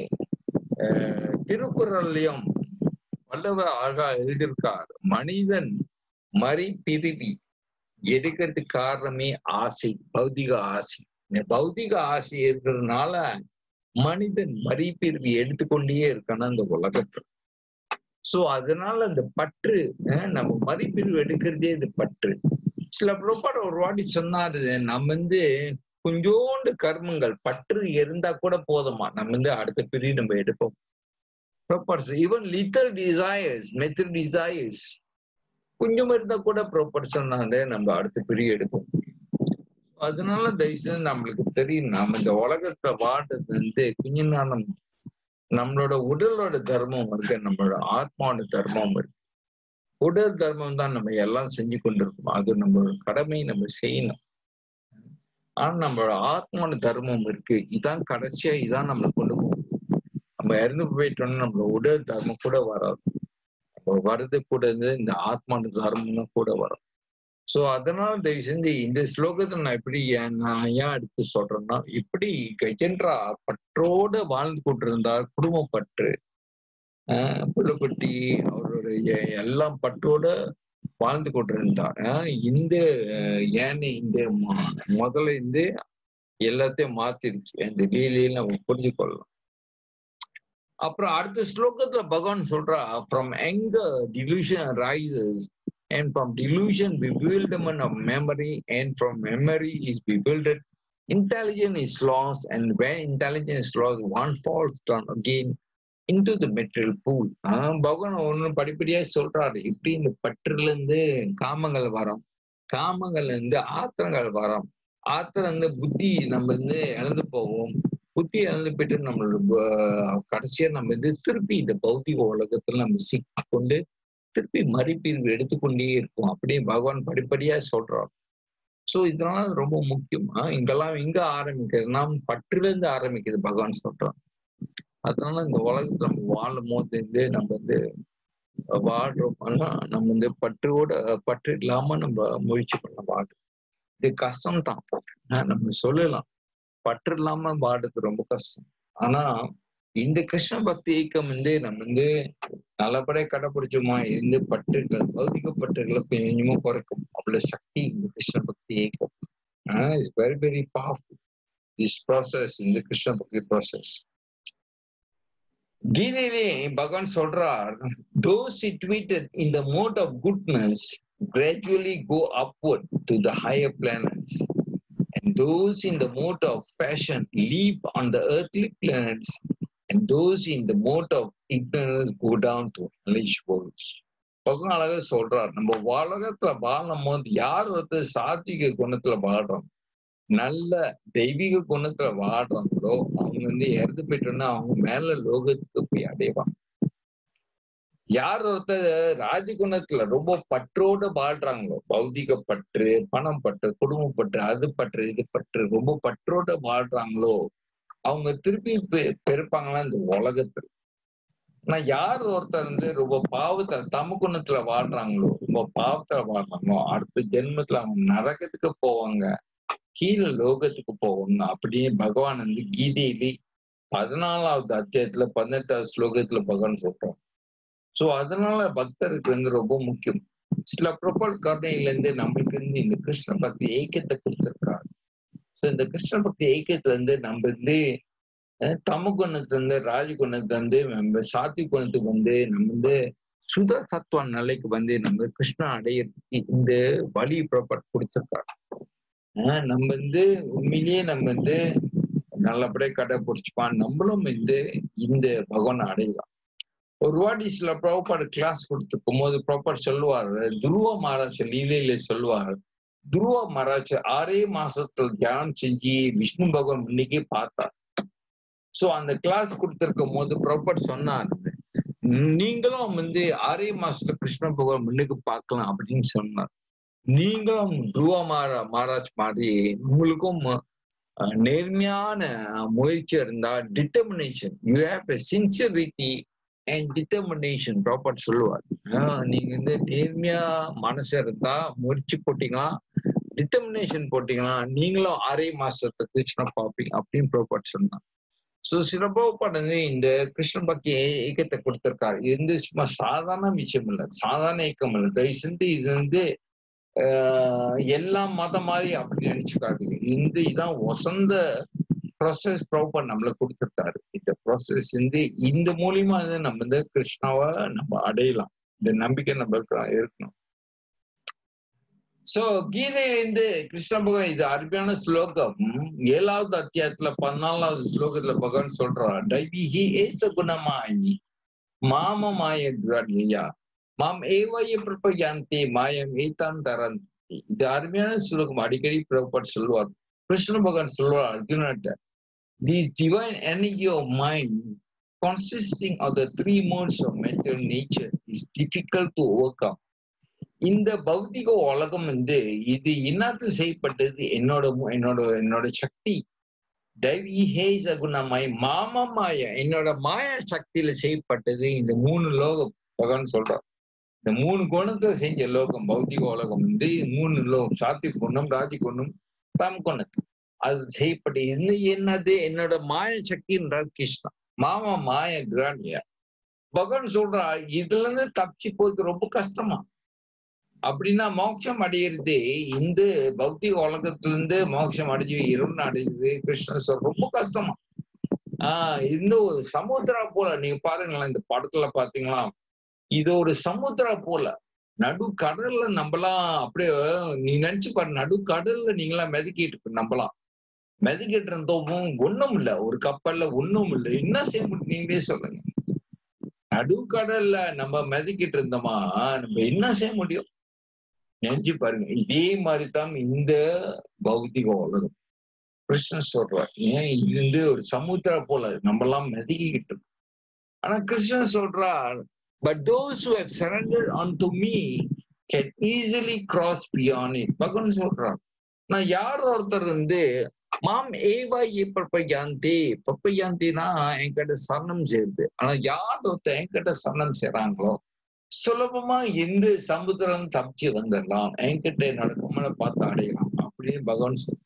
திருக்குறள்லயும் வல்லவர் ஆகா எழுதியிருக்கார் மனிதன் மறி பிரிவி எடுக்கிறதுக்கு காரணமே ஆசை பௌதிக ஆசை இந்த பௌதிக ஆசை இருக்கிறதுனால மனிதன் மறி பிரிவி எடுத்துக்கொண்டே இருக்கான அந்த உலகத்துல சோ அதனால அந்த பற்று நம்ம மதிப்பிரிவு எடுக்கிறதே இது பற்று சில புறப்பாடு ஒரு வாட்டி சொன்னாரு நம்ம வந்து கொஞ்சோண்டு கர்மங்கள் பற்று இருந்தா கூட போதுமா நம்ம வந்து அடுத்த பிரிவு நம்ம எடுப்போம் even little desires method desires கொஞ்சம் இருந்தா கூட ப்ராப்பர் சொன்னாங்க நம்ம அடுத்த பிரிவு எடுப்போம் அதனால தயவுசெய்து நம்மளுக்கு தெரியும் நாம இந்த உலகத்துல வாழ்றது வந்து கொஞ்ச நேரம் நம்மளோட உடலோட தர்மம் இருக்கு நம்மளோட ஆத்மாவோட தர்மம் இருக்கு உடல் தர்மம் தான் நம்ம எல்லாம் செஞ்சு கொண்டிருக்கோம் அது நம்மளோட கடமை நம்ம செய்யணும் ஆனா நம்மளோட ஆத்மாவோட தர்மம் இருக்கு இதான் கடைசியா இதான் நம்மளை கொண்டு போகும் நம்ம இறந்து போயிட்டோம்னா நம்மளோட உடல் தர்மம் கூட வராது நம்ம வர்றது கூட இருந்து இந்த ஆத்மான தர்மம்னு கூட வரும் சோ அதனால தயவு செஞ்சு இந்த ஸ்லோகத்தை நான் எப்படி நான் ஏன் எடுத்து சொல்றேன்னா இப்படி கஜென்ரா பற்றோட வாழ்ந்து கொண்டிருந்தார் குடும்ப பற்று ஆஹ் புள்ளப்பட்டி அவருடைய எல்லாம் பற்றோட வாழ்ந்து கொண்டிருந்தார் இந்த ஏன்னு இந்த முதல்ல இருந்து எல்லாத்தையும் மாத்திருச்சு அந்த லீலையில நம்ம புரிஞ்சு கொள்ளலாம் அப்புறம் அடுத்த ஸ்லோகத்துல பகவான் சொல்றா ஃப்ரம் எங்க delusion rises and from delusion bewilderment of memory and from memory is bewildered intelligence is lost and when intelligence is lost one falls down again into the material pool பகவான் ஒண்ணு படிப்படியா சொல்றாரு இப்படி இந்த பற்றுல இருந்து காமங்கள் வரும் காமங்கள்ல இருந்து ஆத்திரங்கள் வரும் ஆத்திரம் வந்து புத்தி நம்ம வந்து இழந்து போவோம் புத்தி இழந்து போயிட்டு நம்மளோட கடைசியா நம்ம வந்து திருப்பி இந்த பௌத்திக உலகத்துல நம்ம சிக்கிக்கொண்டு திருப்பி மறுபிரிவு எடுத்துக்கொண்டே இருக்கும் அப்படியே பகவான் படிப்படியா சொல்றார் சோ இதனால ரொம்ப முக்கியமா இங்கெல்லாம் எங்க ஆரம்பிக்கிறதுனா பற்றுல இருந்து ஆரம்பிக்குது பகவான் சொல்றான் அதனால இந்த உலகத்துல நம்ம வாழும் போது வந்து நம்ம வந்து வாழ்றோம்னா நம்ம வந்து பற்றோட பற்று இல்லாம நம்ம முயற்சி பண்ண வாழும் இது கஷ்டம் தான் நம்ம சொல்லலாம் பற்று இல்லாம வாடுறது ரொம்ப கஷ்டம் ஆனா இந்த கிருஷ்ண பக்தி இயக்கம் வந்து நம்ம வந்து நல்லபடியா கடைபிடிச்சோமா இருந்து பற்றுகள் பௌதிக பற்றுகளை கொஞ்சமா குறைக்கும் அவ்வளவு சக்தி இந்த கிருஷ்ண பக்தி இயக்கம் it's very very powerful this process இந்த கிருஷ்ண பக்தி ப்ராசஸ் கீதையிலே பகவான் சொல்றார் those situated in the mode of goodness gradually go upward to the higher planets and those in the mode of passion live on the earthly planets and those in the mode of ignorance go down to hellish worlds பகவான் அழகா சொல்றார் நம்ம உலகத்துல வாழும் போது யார் ஒருத்தர் சாத்விக குணத்துல வாழ்றோம் நல்ல தெய்வீக குணத்துல வாழ்றாங்களோ அவங்க வந்து இறந்து போயிட்டோம்னா அவங்க மேல லோகத்துக்கு போய் அடைவாங்க யார் ஒருத்தர் ராஜகுணத்துல ரொம்ப பற்றோட வாழ்றாங்களோ பௌதிக பற்று பணம் பற்று குடும்ப பற்று அது பற்று இது பற்று ரொம்ப பற்றோட வாழ்றாங்களோ அவங்க திருப்பி பெருப்பாங்களா இந்த உலகத்துல ஆனா யார் ஒருத்தர் வந்து ரொம்ப பாவத்துல தமக்குணத்துல வாழ்றாங்களோ ரொம்ப பாவத்துல வாழ்றாங்களோ அடுத்த ஜென்மத்துல அவங்க நரகத்துக்கு போவாங்க கீழே லோகத்துக்கு போவாங்க அப்படின்னு பகவான் வந்து கீதையிலே பதினாலாவது அத்தியாயத்துல பதினெட்டாவது ஸ்லோகத்துல பகவான் சொல்றான் சோ அதனால பக்தருக்கு வந்து ரொம்ப முக்கியம் சில பிரபல் கருணையில இருந்து நம்மளுக்கு இருந்து இந்த கிருஷ்ண பக்தி ஏக்கத்தை கொடுத்திருக்காரு சோ இந்த கிருஷ்ண பக்தி ஏக்கத்துல இருந்து நம்ம வந்து தம குணத்துல இருந்து ராஜகுணத்துல இருந்து நம்ம சாத்தி குணத்துக்கு வந்து நம்ம வந்து சுத சத்துவ நிலைக்கு வந்து நம்ம கிருஷ்ணா அடையிறதுக்கு இந்த வழி ப்ராப்பர்ட் கொடுத்திருக்காரு ஆஹ் நம்ம வந்து உண்மையிலேயே நம்ம வந்து நல்லபடியா கடைபிடிச்சுப்பான் நம்மளும் வந்து இந்த பகவானை அடையலாம் ஒரு வாட்டி சில ப்ராப்பர் கிளாஸ் கொடுத்துருக்கும் போது ப்ராப்பர் சொல்லுவார் துருவ மகாராஜ் லீலையில சொல்லுவார் துருவ மகாராஜ் ஆறே மாசத்துல தியானம் செஞ்சு விஷ்ணு பகவான் இன்னைக்கே பார்த்தார் சோ அந்த கிளாஸ் கொடுத்திருக்கும் போது ப்ராப்பர் சொன்னார் நீங்களும் வந்து ஆறே மாசத்துல கிருஷ்ண பகவான் முன்னுக்கு பார்க்கலாம் அப்படின்னு சொன்னார் நீங்களும் துருவ மாரா மகாராஜ் மாதிரி உங்களுக்கும் நேர்மையான முயற்சி இருந்தா determination you have a sincerity and determination proper சொல்லுவார் நீங்க வந்து நேர்மையா மனசு இருந்தா முயற்சி போட்டீங்களா டிட்டர்மினேஷன் போட்டீங்களா நீங்களும் அரை மாசத்தை கிருஷ்ண பார்ப்பீங்க அப்படின்னு ப்ராப்பர் சொன்னாங்க ஸோ சிறப்பாக வந்து இந்த கிருஷ்ண பக்தி இயக்கத்தை கொடுத்திருக்காரு இது வந்து சும்மா சாதாரண விஷயம் இல்லை சாதாரண இயக்கம் இல்லை தயவு செஞ்சு இது வந்து எல்லா மதம் மாதிரி அப்படி நினைச்சுக்காது இந்த இதான் வசந்த ப்ராசஸ் ப்ராப்பர் நம்மளுக்கு கொடுத்துருக்காரு இந்த ப்ராசஸ் வந்து இந்த மூலியமா வந்து நம்ம வந்து கிருஷ்ணாவை நம்ம அடையலாம் இந்த நம்பிக்கை நம்மளுக்கு இருக்கணும் சோ கீதையிலிருந்து கிருஷ்ண பகவான் இது அருமையான ஸ்லோகம் ஏழாவது அத்தியாயத்துல பதினாலாவது ஸ்லோகத்துல பகவான் சொல்றார் டைவிஹி ஏச குணமாயி மாமமாய துராடியா மாம் ஏவாய பிரபயாந்தி மாயம் ஏத்தான் தரந்தி இது அருமையான ஸ்லோகம் அடிக்கடி பிரபட் சொல்லுவார் கிருஷ்ண பகவான் சொல்லுவார் அர்ஜுனட்ட This divine energy of mind, consisting of the three modes of mental nature, is difficult to overcome. இந்த பௌதிக உலகம் வந்து இது என்னத்து செய்யப்பட்டது என்னோட என்னோட என்னோட சக்தி தைவி ஹேஸ் குணமாய் மாமமாய என்னோட மாய சக்தியில செய்யப்பட்டது இந்த மூணு லோகம் பகவான் சொல்றார் இந்த மூணு குணத்தை செஞ்ச லோகம் பௌதிக உலகம் வந்து மூணு லோகம் சாத்தி குணம் ராஜி குணம் தம் குணத்து அது செய்யப்பட்டு இது என்னது என்னோட மாய சக்தின்றார் கிருஷ்ணா மாமா மாய கிராண்டியா பகவான் சொல்றா இதுல இருந்து தப்பிச்சு போறது ரொம்ப கஷ்டமா அப்படின்னா மோட்சம் அடையிறது இந்த பௌத்திக உலகத்துல இருந்து மோட்சம் அடைஞ்சு இருள் அடையுது கிருஷ்ணன் சொல் ரொம்ப கஷ்டமா ஆஹ் இந்த ஒரு சமுத்திரம் போல நீங்க பாருங்களேன் இந்த படத்துல பாத்தீங்களா இது ஒரு சமுத்திரம் போல நடு கடல்ல நம்பலாம் அப்படியே நீ நினைச்சு பாரு நடு கடல்ல நீங்களாம் மிதக்கிட்டு நம்பலாம் மிதக்கிட்டு இருந்தோமும் ஒண்ணும் இல்ல ஒரு கப்பல்ல ஒண்ணும் இல்ல என்ன செய்ய முடியும் நீங்களே சொல்லுங்க நடுக்கடல்ல நம்ம மிதக்கிட்டு இருந்தோமா நம்ம என்ன செய்ய முடியும் நினைச்சு பாருங்க இதே மாதிரிதான் இந்த பௌத்திக உலகம் கிருஷ்ணன் சொல்றார் ஏன் இது வந்து ஒரு சமுத்திரம் போல நம்ம எல்லாம் மிதக்கிட்டு இருக்கோம் ஆனா கிருஷ்ணன் சொல்றார் but those who have surrender on to me can easily cross beyond it Bhagavan சொல்றார் நான் யார் ஒருத்தர் வந்து மாம் ஏவாய் பப்பையாந்தி பப்பையாந்தினா என்கிட்ட சரணம் சேருது ஆனா யார் ஒருத்தர் என்கிட்ட சரணம் செய்றாங்களோ சுலபமா எந்த சமுத்திரம் தப்பிச்சு வந்துடலாம் என்கிட்ட என்னோட கம்மலை பார்த்து அடையலாம் அப்படின்னு பகவான் சொல்ற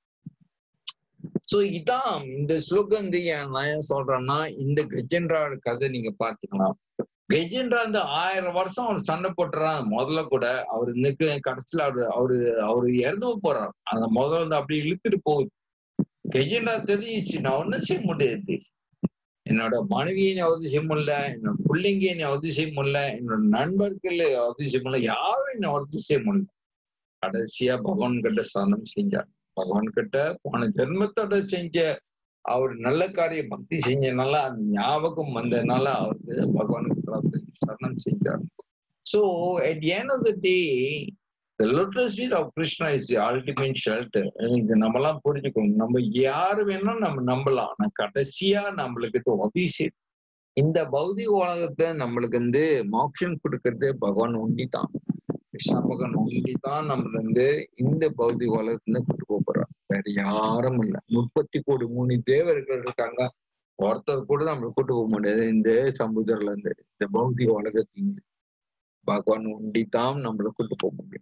சோ இதான் இந்த ஸ்லோகம் வந்து நான் ஏன் சொல்றேன்னா இந்த கஜேந்திராவோட கதை நீங்க பாத்தீங்களா கஜேந்திரா வந்து ஆயிரம் வருஷம் அவர் சண்டை போட்டுறான் முதல்ல கூட அவர் இன்னைக்கு கடைசியில அவரு அவரு அவரு இறந்து போறார் அந்த முதல்ல வந்து அப்படியே இழுத்துட்டு போகுது கஜேந்திரா தெரிஞ்சிச்சு நான் ஒன்னும் செய்ய முடியாது என்னோட மனைவியை அவதி செய்ய முடியல என்னோட பிள்ளைங்க என்னை அவதி செய்ய முடியல என்னோட நண்பர்கள் அவதி செய்ய முடியல யாரும் என்னை அவதி செய்ய முடியல கடைசியா பகவான் கிட்ட சரணம் செஞ்சார் பகவான் கிட்ட போன ஜென்மத்தோட செஞ்ச அவர் நல்ல காரியம் பக்தி செஞ்சனால அந்த ஞாபகம் வந்ததுனால அவருக்கு பகவானுக்கு சரணம் செஞ்சார் so at end of the day the lotus feet of Krishna is the ultimate shelter இது நம்மலாம் புரிஞ்சுக்கணும் நம்ம யாரு வேணா நம்ம நம்பலாம் ஆனா கடைசியா நம்மளுக்கு அபிஷேக் இந்த பௌதிக உலகத்தை நம்மளுக்கு வந்து மோட்சம் கொடுக்கறது பகவான் ஒண்டி தான் கிருஷ்ண பகவான் ஒண்டி தான் நம்மள வந்து இந்த பௌதிக உலகத்துல கூட்டு போக போறார் வேற யாரும் இல்ல முப்பத்தி கோடி மூணு தேவர்கள் இருக்காங்க ஒருத்தர் கூட நம்மளை கூட்டு போக முடியாது இந்த சமுதிரல இருந்து இந்த பௌதிக உலகத்தின் பகவான் ஒண்டி தான் நம்மளை கூட்டு போக முடியும்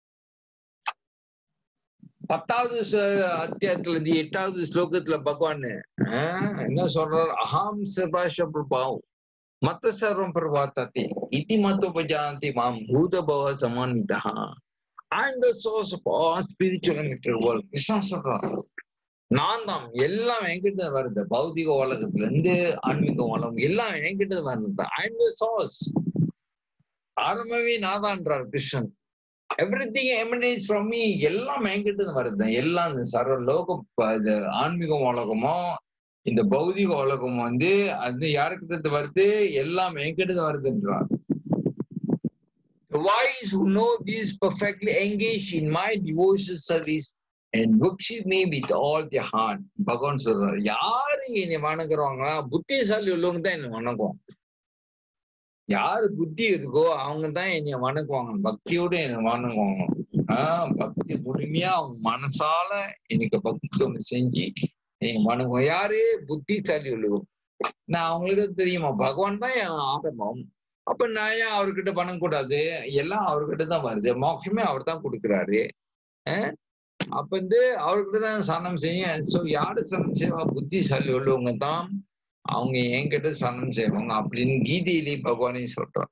பத்தாவது ச- அத்தியாயத்துல இருந்து எட்டாவது ஸ்லோகத்துல பகவான் ஆஹ் என்ன சொல்றார் அஹாம் சர்வாஷ பிரபாவ் மத்த சர்வம் பிரபாத்தே இதி மத்தோபஜாந்தி மாம் பூத பவ சமானிதா and the source of all spiritual material world Krishna சொல்றார் நான் தான் எல்லாம் என்கிட்ட வருது பௌதிக உலகத்துல இருந்து ஆன்மீக உலகம் எல்லாம் என்கிட்ட வருது அண்ட் த சோர்ஸ் ஆரம்பமே நான் தான்ன்றார் Krishnan everything emanates from me எல்லாம் என்கிட்ட இருந்து வருது எல்லாம் இந்த சர்வ லோகம் ப- இது ஆன்மீக உலகமோ இந்த பௌதிக உலகம் வந்து அது யாருக்கிட்ட இருந்து வருது எல்லாம் என்கிட்ட இருந்து வருதுன்றார் The wise who know this perfectly engage in my devotion service and worship me with all their heart. பகவான் சொல்றாரு யாரு என்னை வணங்குறவங்களா புத்திசாலி உள்ளவங்க தான் என்னை வணங்குவாங்க யாரு புத்தி இருக்கோ அவங்க தான் என்னை வணங்குவாங்க பக்தியோட என்னை வணங்குவாங்க ஆஹ் பக்தி முழுமையா அவங்க மனசால எனக்கு பக்தி ஒண்ணு செஞ்சு நீங்க வணங்குவோம் யாரு புத்திசாலி உள்ளவங்க நான் அவங்களுக்கு தெரியுமா பகவான் தான் என் ஆரம்பம் அப்ப நான் ஏன் அவர்கிட்ட பணம் கூடாது எல்லாம் அவர்கிட்ட தான் வருது மோட்சமே அவர் தான் கொடுக்குறாரு அஹ் அப்ப வந்து அவர்கிட்ட தான் சரணம் செய்யும் சோ யாரு சரணம் செய்வா புத்திசாலி உள்ளவங்க தான் அவங்க என்கிட்ட சரணம் செய்வாங்க அப்படின்னு கீதையிலே பகவானே சொல்றான்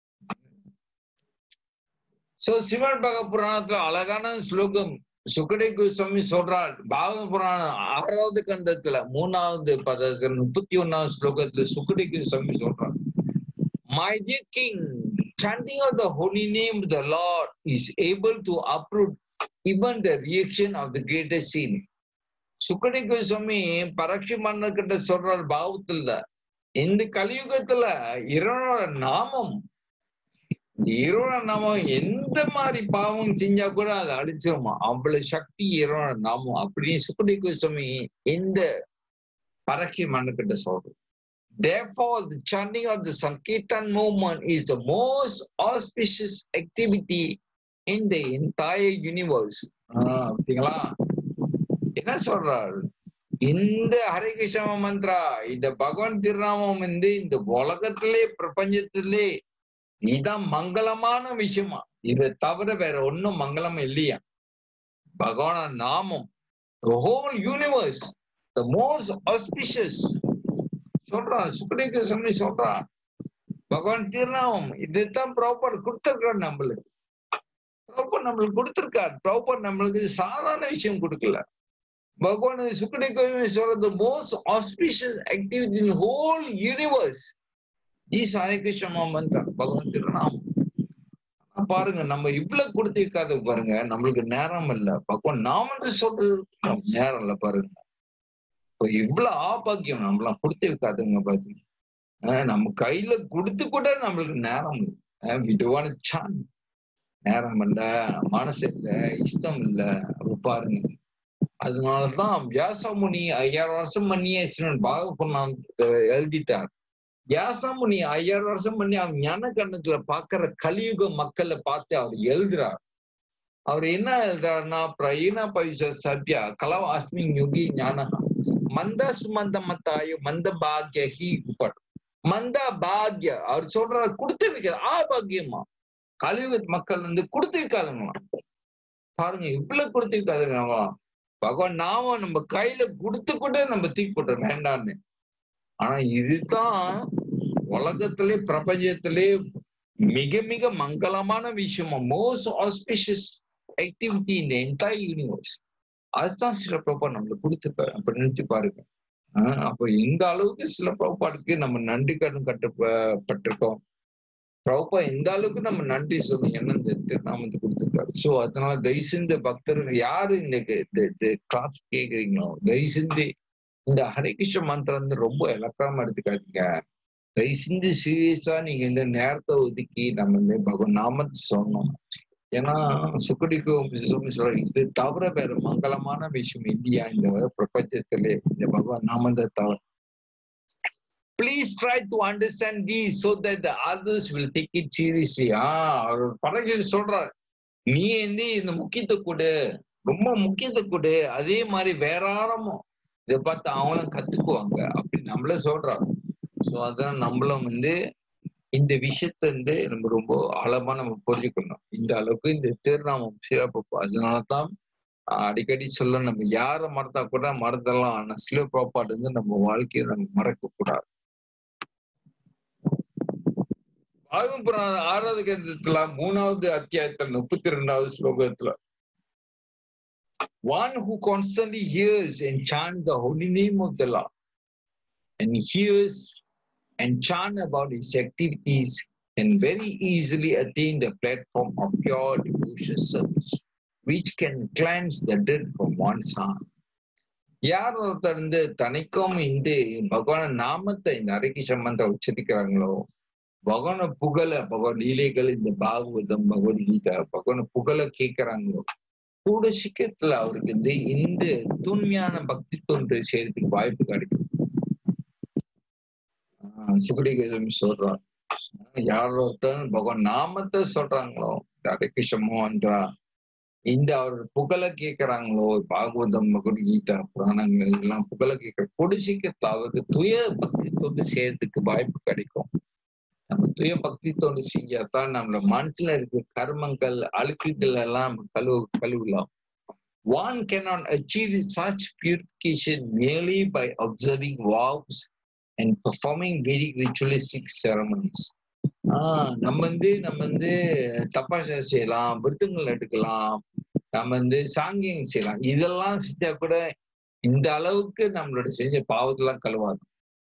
சோ சிவன் பக புராணத்துல அழகான ஸ்லோகம் சுக்கடை கோஸ்வாமி சொல்றார் பாகவத புராணம் ஆறாவது கண்டத்துல மூணாவது பதத்துல முப்பத்தி ஒன்னாவது ஸ்லோகத்துல சுக்கடை கோஸ்வாமி சொல்றார் My dear king, chanting of the holy name of the Lord is able to uproot even the reaction of the greatest sin. சுக்கடி Goswami பரட்சி மன்னர் கிட்ட சொல்றார் பாவத்துல இந்த கலியுகத்துல இறைவனோட நாமம் இந்த இறைவனோட நாமம் எந்த மாதிரி பாவம் செஞ்சா கூட அதை அழிச்சிருமா அவ்வளவு சக்தி இறைவனோட நாமம் அப்படின்னு சுக்கடி கோஸ்வாமி இந்த பரட்சி மன்னர் கிட்ட சொல்றார் Therefore, the chanting of the Sankirtan movement is the most auspicious activity in the entire universe. ஆஹ் அப்படிங்களா என்ன சொல்றாரு இந்த ஹரே கிருஷ்ண மந்த்ரா இந்த பகவான் திருநாமம் வந்து இந்த உலகத்திலே பிரபஞ்சத்திலே இதான் மங்களமான விஷயமா இதை தவிர வேற ஒண்ணும் மங்களம் இல்லையா பகவான நாமம் whole universe the most auspicious சொல்றான் சுக்கடிக்கு சொல்லி சொல்றான் பகவான் திருநாமம் இதுதான் ப்ராப்பர் கொடுத்திருக்காரு நம்மளுக்கு ப்ராப்பர் நம்மளுக்கு கொடுத்திருக்காரு ப்ராப்பர் நம்மளுக்கு சாதாரண விஷயம் கொடுக்கல பகவான் சுக்கடி கோவி சொல்றது most auspicious activity in whole universe is Hare Krishna மந்திரம் பகவான் திருநாமம் ஆனா பாருங்க நம்ம இவ்வளவு கொடுத்திருக்காது பாருங்க நம்மளுக்கு நேரம் இல்ல பகவான் நாமத்தை சொல்றது நமக்கு நேரம் இல்ல பாருங்க இப்ப இவ்வளவு ஆபாக்கியம் நம்மளாம் கொடுத்து வைக்காதுங்க பாத்தீங்க ஆஹ் நம்ம கையில கொடுத்து கூட நம்மளுக்கு நேரம் விடுவான சான் நேரம் இல்ல மனசு இல்ல இஷ்டம் இல்ல அப்ப பாருங்க அதனாலதான் வியாசமுனி ஐயாயிரம் வருஷம் பண்ணியே சிவன் பாகபுராணம் எழுதிட்டார் வியாசமுனி ஐயாயிரம் வருஷம் பண்ணி அவர் ஞான கண்ணத்துல பாக்குற கலியுக மக்களை பார்த்து அவர் எழுதுறார் அவர் என்ன எழுதுறாருன்னா பிரயீன பவிச சத்யா கலவ அஸ்மின் யுகி ஞானகா மந்த சுமந்த மத்தாயு மந்த பாக்ய ஹி உபட் மந்த பாக்ய அவர் சொல்றாரு கொடுத்து வைக்கிற ஆ பாக்கியமா கலியுக மக்கள் வந்து கொடுத்து வைக்காதுங்களாம் பாருங்க இவ்வளவு கொடுத்து வைக்காதுங்களாம் பகவான் நாம நம்ம கையில கொடுத்து கூட நம்ம தூக்கி போட்ட வேண்டான்னு ஆனா இதுதான் உலகத்திலே பிரபஞ்சத்திலே மிக மிக மங்களமான விஷயமா மோஸ்ட் ஆஸ்பிஷியஸ் ஆக்டிவிட்டி இந்த என்டையர் யூனிவர்ஸ் அதுதான் சில பிரபா நம்மளுக்கு கொடுத்துருக்காரு அப்ப நினைச்சு பாருங்க ஆஹ் அப்ப இந்த அளவுக்கு சில பிரபாடுக்கு நம்ம நன்றி கடன் கட்டப்பட்டிருக்கோம் பிரபா இந்த அளவுக்கு நம்ம நன்றி சொல்லணும் என்ன இந்த திருநாமத்தை கொடுத்துருக்காரு சோ அதனால தயவு செஞ்சு பக்தர்கள் யாரு இந்த கிளாஸ் கேக்குறீங்களோ தயவு செஞ்சு இந்த ஹரிகிருஷ்ண மந்திரம் வந்து ரொம்ப இலக்காம எடுத்துக்காதீங்க தயவு செஞ்சு சீரியஸா நீங்க இந்த நேரத்தை ஒதுக்கி நம்ம இந்த பகவான் நாமத்தை சொல்லணும் ஏன்னா சுக்கடிக்கும் சொல்ற இது தவிர வேற மங்களமான விஷயம் இந்தியா இந்த பிரபஞ்சத்திலே இந்த பகவான் நாமத்தை தவிர please try to understand these so that others will take it seriously ஆ அவர் பரவாயில்ல சொல்றார் நீ வந்து இந்த முக்கியத்துவம் கொடு ரொம்ப முக்கியத்துவம் கொடு அதே மாதிரி வேற யாரும் இதை பார்த்து அவங்களும் கத்துக்குவாங்க அப்படி நம்மள சொல்றாரு ஸோ அதான் நம்மளும் வந்து இந்த விஷயத்த வந்து நம்ம ரொம்ப ஆழமா நம்ம புரிஞ்சுக்கணும் இந்த அளவுக்கு இந்த திருநாமம் சிறப்பு அதனாலதான் அடிக்கடி சொல்ல நம்ம யாரை மறந்தா கூட மறந்துடலாம் ஆனா சில ப்ராப்பாடு வந்து நம்ம வாழ்க்கையை நம்ம மறக்க கூடாது ஆகும் ஆறாவது கேந்திரத்துல மூணாவது அத்தியாயத்துல முப்பத்தி ரெண்டாவது ஸ்லோகத்துல one who constantly hears and chants the holy name of the Lord and hears and chant about his activities can very easily attain the platform of pure devotion service, which can cleanse the dirt from one's heart. யார் ஒருத்தர் வந்து தனிக்கும் இந்த பகவான நாமத்தை இந்த அரைக்கு சம்பந்த உச்சரிக்கிறாங்களோ பகவான புகழ பகவான் லீலைகள் இந்த பாகவதம் பகவத்கீதா பகவான புகழ கேட்கிறாங்களோ கூட சீக்கிரத்துல அவருக்கு வந்து இந்த தூய்மையான பக்தி தொண்டு செய்யறதுக்கு வாய்ப்பு கிடைக்கும் சுகடிகேசம் சொல்றார் யார் ஒருத்தர் பகவான் நாமத்தை சொல்றாங்களோ ஹரிகிருஷ்ணமோன்றா இந்த அவர் புகழ கேட்கிறாங்களோ பாகவதம் பகவத்கீதா புராணங்கள் இதெல்லாம் புகழ கேட்கிற கொடு சீக்கிரத்துல அவருக்கு துய பக்தி தொண்டு செய்யறதுக்கு வாய்ப்பு கிடைக்கும் நம்ம துய பக்தி தொண்டு செஞ்சாதான் நம்மள மனசுல இருக்க கர்மங்கள் அழுக்குகள் எல்லாம் கழுவு கழுவலாம் One cannot achieve such purification merely by observing vows and performing very ritualistic ceremonies. ஆஹ் நம்ம வந்து நம்ம வந்து தப்பாசா செய்யலாம் விருத்தங்கள் எடுக்கலாம் நம்ம வந்து சாங்கியம் செய்யலாம் இதெல்லாம் செஞ்சா கூட இந்த அளவுக்கு நம்மளோட செஞ்ச பாவத்தெல்லாம் கழுவாது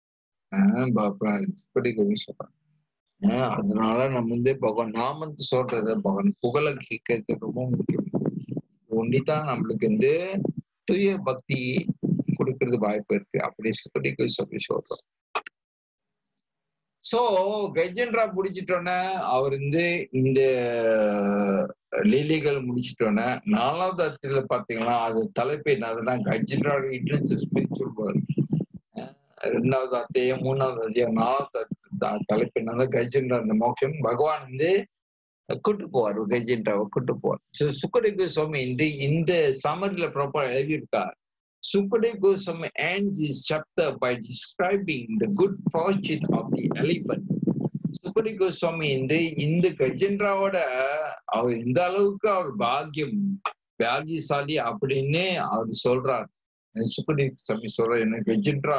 சொல்றேன் அதனால நம்ம வந்து பகவான் நாமத்தை சொல்றத பகவான் புகழ கேட்கறது ரொம்ப முக்கியம் ஒண்டிதான் நம்மளுக்கு வந்து தூய பக்தி கொடுக்கறது வாய்ப்பு இருக்கு அப்படி சொல்லி சொல்லி சொல்றோம் சோ கஜென்ரா முடிச்சிட்டோன்னே அவர் வந்து இந்த லீலைகள் முடிச்சிட்டோன்னே நாலாவது அத்தியில பாத்தீங்கன்னா அது தலைப்பு என்னதுன்னா கஜென்ரா இட்டு ஸ்பிரிச்சுவல் ரெண்டாவது அத்தியம் மூணாவது அத்தியம் நாலாவது தலைப்பு என்னன்னா கஜென்ரா அந்த மோட்சம் பகவான் வந்து கூட்டு போவார் கஜென்ராவை கூட்டு போவார் ஸோ சுக்கடேகு சுவாமி இந்த இந்த சமரில ப்ராப்பர் எழுதியிருக்கார் Sukadeva Goswami ends his chapter by describing the good fortune of the elephant. சுக்கடி கோஸ்வாமி இந்த இந்த கஜென்ராவோட அவர் இந்த அளவுக்கு அவர் பாக்கியம் பாகியசாலி அப்படின்னு அவர் சொல்றார் சுக்கடி சாமி சொல்ற என்ன கஜென்ரா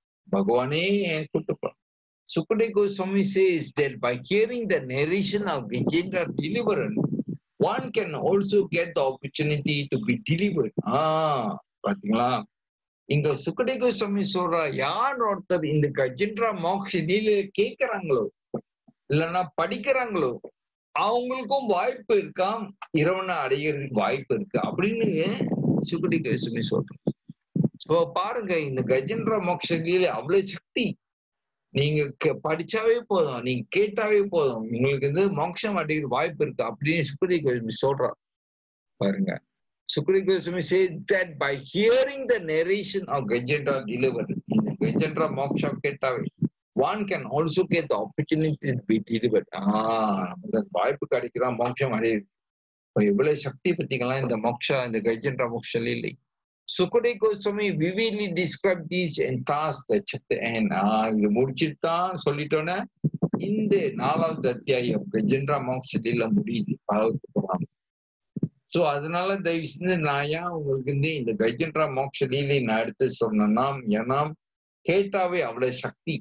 பகவானே கூட்டுப்பார் சுக்கடி Goswami says that by hearing the narration of Gajendra deliverance, one can also get the opportunity to be delivered. ஆஹ் பாத்தீங்களா இங்க சுக்கடே கோஸ்வாமி சொல்ற யார் ஒருத்தர் இந்த கஜென்ரா மோக்ஷ லீல கேக்குறாங்களோ இல்லைன்னா படிக்கிறாங்களோ அவங்களுக்கும் வாய்ப்பு இருக்காம் இறைவனை அடைகிறதுக்கு வாய்ப்பு இருக்கு அப்படின்னு சுக்கடி கோஸ்வாமி சொல்றோம் ஸோ பாருங்க இந்த கஜென்ரா மோக்ஷ லீல அவ்வளவு சக்தி நீங்க படிச்சாவே போதும் நீங்க கேட்டாவே போதும் உங்களுக்கு வந்து மோட்சம் அடைகிற வாய்ப்பு இருக்கு அப்படின்னு சுக்கடி கோஸ்வாமி சொல்றான் பாருங்க Sukri Goswami said that by hearing the narration of Gajendra delivered in the Gajendra Moksha Ketave, one can also get the opportunity to be delivered. ஆஹ் நமக்கு வாய்ப்பு கிடைக்கிறா மோட்சம் அடையுது இப்போ எவ்வளவு சக்தி பத்திக்கலாம் இந்த மோக்ஷா இந்த கஜென்ரா மோக்ஷல் இல்லை சுகுடே Goswami vividly describe these and thus the சத்து அண்ட் இது முடிச்சுட்டு தான் சொல்லிட்டோன்னே இந்த நாலாவது அத்தியாயம் கஜென்ரா மோக்ஷத்தில முடியுது பாகவத்து புராணம் சோ அதனால தயவு செஞ்சு நான் ஏன் உங்களுக்கு வந்து இந்த கஜென்ரா மோக்ஷ லீலை நான் எடுத்து சொன்னேன்னா ஏன்னா கேட்டாவே அவ்வளவு சக்தி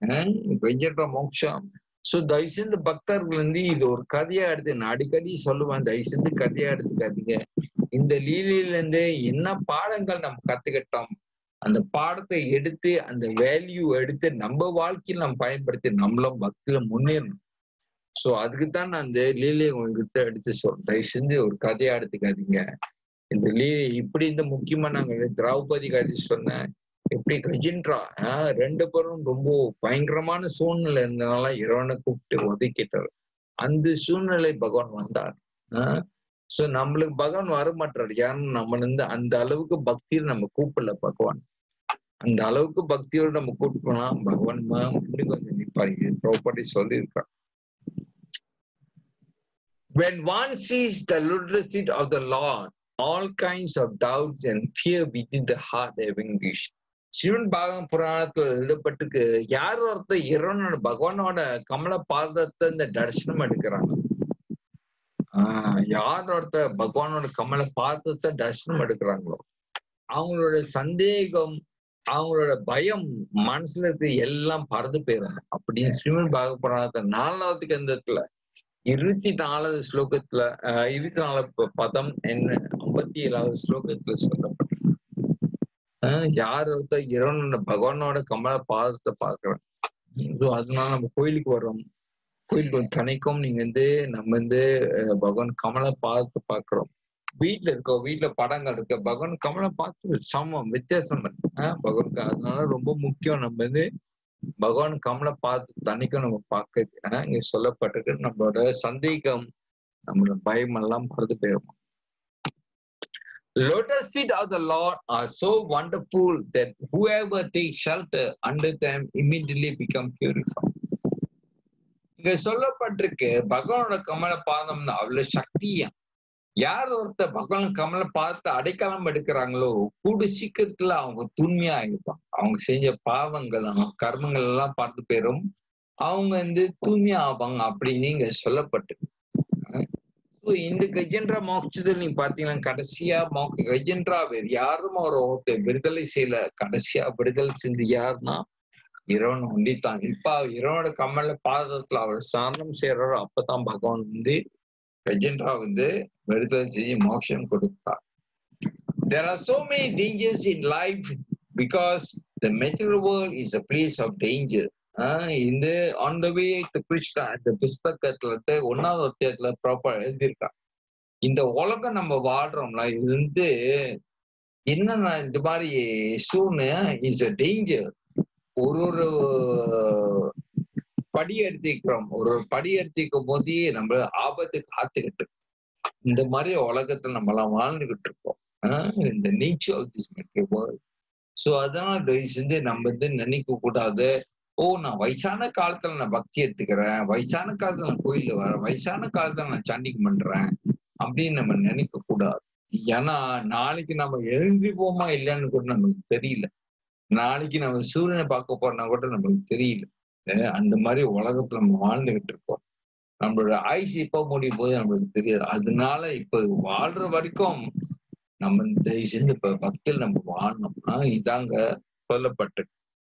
கஜென்ரா மோக்ஷம் சோ தயவு செஞ்சு பக்தர்கள் வந்து இது ஒரு கதையா எடுத்து நான் அடிக்கடி சொல்லுவேன் தயவு செஞ்சு கதையா எடுத்துக்காதீங்க இந்த லீலையில இருந்து என்ன பாடங்கள் நம்ம கத்துக்கிட்டோம் அந்த பாடத்தை எடுத்து அந்த வேல்யூ எடுத்து நம்ம வாழ்க்கையில் நம்ம பயன்படுத்தி நம்மளும் பக்தியில முன்னேறணும் சோ அதுக்கு தான் நான் அந்த லீலையை உங்ககிட்ட எடுத்து சொல்றேன் தயவு செஞ்சு ஒரு கதையா எடுத்துக்காதீங்க இந்த லீலை இப்படி இந்த முக்கியமா நாங்க திரௌபதி கதை சொன்னேன் எப்படி கஜின்ரா ஆஹ் ரெண்டு பேரும் ரொம்ப பயங்கரமான சூழ்நிலை இருந்தனால இறைவனை கூப்பிட்டு ஒதுக்கிட்டார் அந்த சூழ்நிலை பகவான் வந்தார் ஆஹ் சோ நம்மளுக்கு பகவான் வர மாட்டார் யாரும் நம்ம வந்து அந்த அளவுக்கு பக்தியில் நம்ம கூப்பிடல பகவான் அந்த அளவுக்கு பக்தியோட நம்ம கூட்டு போனா பகவான் மேம் இன்னும் கொஞ்சம் நிப்பாரு இது ப்ராப்பர்ட்டி சொல்லியிருக்கான் When one sees the lotus feet of the Lord, all kinds of doubts and fear within the heart extinguish. Sivan பாகம் புராணத்துல எழுதப்பட்டிருக்கு யார் ஒருத்தர் இறைவனோட பகவானோட கமல பாதத்தை இந்த தரிசனம் எடுக்கிறாங்க ஆஹ் யார் ஒருத்தர் பகவானோட கமல பாதத்தை தரிசனம் எடுக்கிறாங்களோ அவங்களோட சந்தேகம் அவங்களோட பயம் மனசுல இருக்கு எல்லாம் பறந்து போயிடும் அப்படின்னு ஸ்ரீமன் பாக புராணத்துல நாலாவது கந்தத்துல இருபத்தி நாலாவது ஸ்லோகத்துல ஆஹ் இருபத்தி நாலாவது பதம் என்ன ஐம்பத்தி ஏழாவது ஸ்லோகத்துல சொல்லப்பட்டிருக்கு ஆஹ் யார் ஒருத்தர் இறைவனோட பகவானோட கமல பாதத்தை பாக்குறோம் ஸோ அதனால நம்ம கோயிலுக்கு வர்றோம் கோயிலுக்கு வந்து தனிக்கும் நீங்க வந்து நம்ம வந்து அஹ், பகவான் கமல பாதத்தை பாக்குறோம் வீட்டுல இருக்கோம் வீட்டுல படங்கள் இருக்கு பகவான் கமல பார்த்து சமம் வித்தியாசம் இருக்கு. ஆஹ் பகவானுக்கு அதனால ரொம்ப முக்கியம் நம்ம வந்து பகவான் கமல பார்த்து தனிக்கும் நம்ம பார்க்க ஆஹ் இங்க சொல்லப்பட்டிருக்கு நம்மளோட சந்தேகம் நம்மளோட பயம் எல்லாம் பறந்து போயிடும் Lotus feet of the Lord are so wonderful that whoever takes shelter under them immediately become purified. இங்க சொல்லப்பட்டிருக்கு பகவானோட கமல பாதம் அவ்வளவு சக்தியா யார் ஒருத்தர் பகவான் கமல பாதத்தை அடைக்கலம் எடுக்கிறாங்களோ கூடு சீக்கிரத்துல அவங்க தூய்மையா ஆகிருப்பாங்க அவங்க செஞ்ச பாவங்கள் கர்மங்கள் எல்லாம் பார்த்து பேரும் அவங்க வந்து தூய்மையா ஆவாங்க அப்படின்னு இங்க சொல்லப்பட்டு So, இந்த கஜென்ட்ரா மோட்சத்தில் நீங்க பாத்தீங்கன்னா கடைசியா மோக்க கஜென்ட்ரா வேறு யாரும் ஒரு ஒருத்தர் விடுதலை செய்யல கடைசியா விடுதலை செஞ்சு யாருன்னா இறைவன் ஒண்டித்தான் இப்ப இறைவனோட கமல பாதத்துல அவர் சாரணம் செய்யறாரோ அப்பதான் பகவான் வந்து கஜென்ட்ரா வந்து விடுதலை செஞ்சு மோட்சம் கொடுத்தார் There are so many dangers in life because the material world is a place of danger. ஆஹ் இந்த on the way to Krishna இந்த புஸ்தகத்துல இருந்து ஒன்னாவது அத்தியாயத்துல ப்ராப்பர் எழுதியிருக்கான் இந்த உலகம் நம்ம வாழ்றோம்ல இது வந்து என்னன்னா இந்த மாதிரி சூழ்நிலை இஸ் அ டேஞ்சர் ஒரு ஒரு படி எடுத்திக்கிறோம் ஒரு ஒரு படி எடுத்திக்கும் போதே நம்ம ஆபத்து காத்துக்கிட்டு இருக்கு. இந்த மாதிரி உலகத்துல நம்ம எல்லாம் வாழ்ந்துகிட்டு இருக்கோம் ஆஹ் இந்த nature of this material world so அதனால தயவு செஞ்சு நம்ம வந்து நினைக்க கூடாது ஓ நான் வயசான காலத்துல நான் பக்தி எடுத்துக்கிறேன் வயசான காலத்துல நான் கோயில்ல வரேன் வயசான காலத்துல நான் சண்டிக்கு பண்றேன் அப்படின்னு நம்ம நினைக்க கூடாது ஏன்னா நாளைக்கு நம்ம எழுந்திருப்போமா இல்லைன்னு கூட நமக்கு தெரியல நாளைக்கு நம்ம சூரியனை பார்க்க போறோம்னா கூட நமக்கு தெரியல அஹ் அந்த மாதிரி உலகத்துல நம்ம வாழ்ந்துகிட்டு இருக்கோம் நம்மளோட ஆயுசு எப்ப முடியும் போது நம்மளுக்கு தெரியாது அதனால இப்ப வாழ்ற வரைக்கும் நம்ம தயவு செஞ்சு இப்ப பக்தியில் நம்ம வாழணும்னா இதாங்க சொல்லப்பட்டு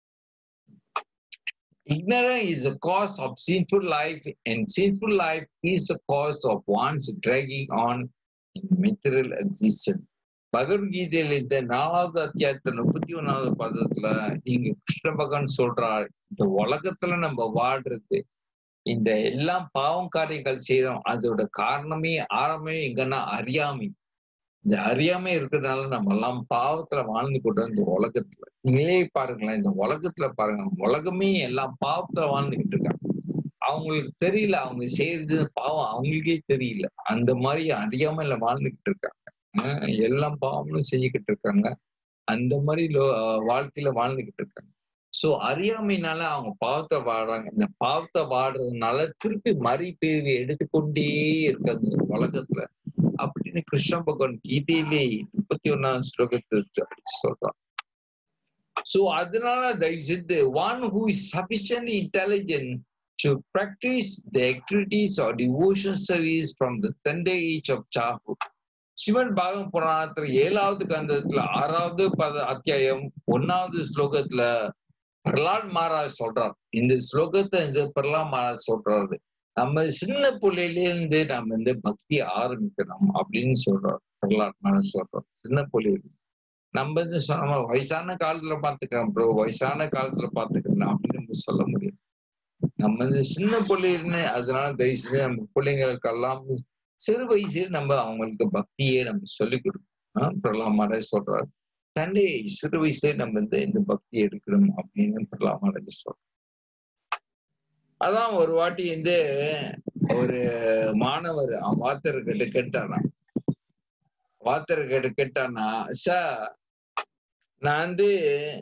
Ignorance is a cause of sinful life, and sinful life is a cause of one's dragging on in material existence. பகவத்கீதையில இந்த நாலாவது அத்தியாயத்துல முப்பத்தி ஒன்னாவது பதத்துல இங்க கிருஷ்ண பகவான் சொல்றார் இந்த உலகத்துல நம்ம வாழ்றது இந்த எல்லாம் பாவம் காரியங்கள் செய்யறோம் அதோட காரணமே ஆரம்பமே எங்கன்னா அறியாமை இந்த அறியாமை இருக்கிறதுனால நம்ம எல்லாம் பாவத்துல வாழ்ந்து கொண்டு இந்த உலகத்துல நீங்களே பாருங்களேன் இந்த உலகத்துல பாருங்க உலகமே எல்லாம் பாவத்துல வாழ்ந்துகிட்டு இருக்காங்க அவங்களுக்கு தெரியல அவங்க செய்யறது பாவம் அவங்களுக்கே தெரியல அந்த மாதிரி அறியாமையில வாழ்ந்துகிட்டு இருக்காங்க ஆஹ் எல்லாம் பாவங்களும் செஞ்சுக்கிட்டு இருக்காங்க அந்த மாதிரி லோ- வாழ்க்கையில வாழ்ந்துகிட்டு இருக்காங்க சோ அறியாமைனால அவங்க பாவத்தை வாடுறாங்க இந்த பாவத்தை வாடுறதுனால திருப்பி மறி பேவி எடுத்துக்கொண்டே இருக்காங்க இந்த உலகத்துல அப்படின்னு கிருஷ்ண பகவான் கீதையிலே முப்பத்தி ஒன்னாம் ஸ்லோகத்தில் அப்படி சொல்றான் சோ அதனால தயவு செஞ்சு one who is sufficient intelligent to practice the activities or devotion service from the tender age of childhood சிவன் பாகம் புராணத்துல ஏழாவது கந்தத்துல ஆறாவது பத அத்தியாயம் ஒன்னாவது ஸ்லோகத்துல பிரலாத் மகாராஜ் சொல்றார் இந்த ஸ்லோகத்தை இந்த பிரலாத் மகாராஜ் சொல்றாரு நம்ம சின்ன பிள்ளையில இருந்து நம்ம வந்து பக்தி ஆரம்பிக்கணும் அப்படின்னு சொல்றார் பிரலாத் மகாராஜ் சொல்றார் சின்ன பிள்ளையில நம்ம வந்து சொன்ன வயசான காலத்துல பாத்துக்கலாம் ப்ரோ வயசான காலத்துல பாத்துக்கலாம் அப்படின்னு நம்ம சொல்ல முடியும் நம்ம வந்து சின்ன பிள்ளைன்னு அதனால தயவு செஞ்சு நம்ம பிள்ளைங்களுக்கெல்லாம் சிறு வயசுல நம்ம அவங்களுக்கு பக்தியே நம்ம சொல்லிக் கொடுக்கணும் பிரலாம் மகாராஜ் சொல்றாரு தண்டே சிறு வயசுல நம்ம வந்து இந்த பக்தி எடுக்கணும் அப்படின்னு பிரலாம் மகாராஜ் சொல்றாரு அதான் ஒரு வாட்டி வந்து ஒரு மாணவர் அவன் வாத்தர் கிட்ட கேட்டானா வாத்தர் கிட்ட கேட்டானா சார் நான் வந்து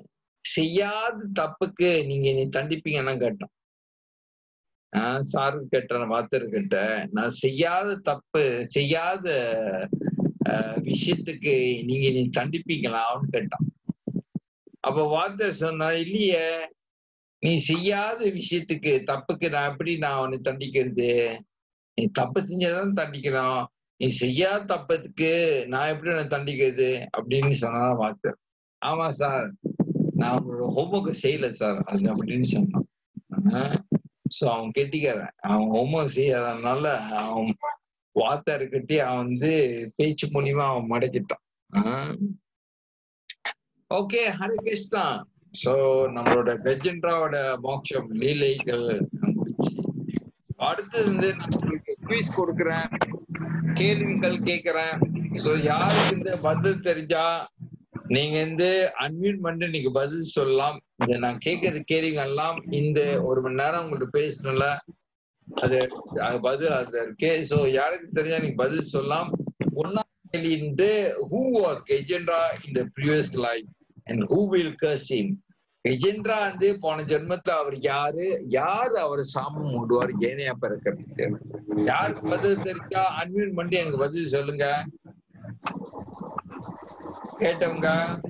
செய்யாத தப்புக்கு நீங்க நீ தண்டிப்பீங்கன்னா கேட்டோம் ஆஹ் சாரு கேட்டேன் வார்த்தர் கிட்ட நான் செய்யாத தப்பு செய்யாத ஆஹ் விஷயத்துக்கு நீங்க நீ தண்டிப்பீங்களான்னு கேட்டான் அப்ப வார்த்தை சொன்னா இல்லையே நீ செய்யாத விஷயத்துக்கு தப்புக்கு நான் எப்படி நான் அவனை தண்டிக்கிறது நீ தப்பு செஞ்சாதான் தண்டிக்கணும் நீ செய்யாத தப்பத்துக்கு நான் எப்படி உன்னை தண்டிக்கிறது அப்படின்னு சொன்னா வார்த்தை ஆமா சார் நான் அவனோட ஹோம்ஒர்க் செய்யல சார் அது அப்படின்னு சொன்னான் சோ அவன் கெட்டிக்கிறேன் அவன் ஹோம்ஒர்க் செய்யாதனால அவன் வார்த்தை இருக்கட்டி அவன் வந்து பேச்சு மூலியமா அவன் மடக்கிட்டான் ஓகே ஹரே கிருஷ்ணா சோ நம்மளோட கஜென்ட்ராவோட மோட்சம் லீலைகள் முடிச்சு அடுத்தது வந்து நான் உங்களுக்கு குவிஸ் கொடுக்குறேன் கேள்விகள் கேட்கிறேன் சோ யாருக்கு இந்த பதில் தெரிஞ்சா நீங்க வந்து அன்மியூட் பண்ணிட்டு நீங்க பதில் சொல்லலாம் இந்த நான் கேட்கறது கேள்விங்க எல்லாம் இந்த ஒரு மணி நேரம் உங்கள்ட்ட பேசணும்ல அது அது பதில் அதுல இருக்கு சோ யாருக்கு தெரிஞ்சா நீங்க பதில் சொல்லலாம் ஒன்னாம் கேள்வி வந்து who was Gajendra in the previous life and who will curse him Gajendra வந்து போன ஜென்மத்துல அவர் யாரு யாரு அவர் சாமம் மூடுவார் ஏனையா பிறக்கிறதுக்கு யாருக்கு பதில் தெரிஞ்சா அன்மியூட் பண்ணி எனக்கு பதில் சொல்லுங்க கேட்டவங்க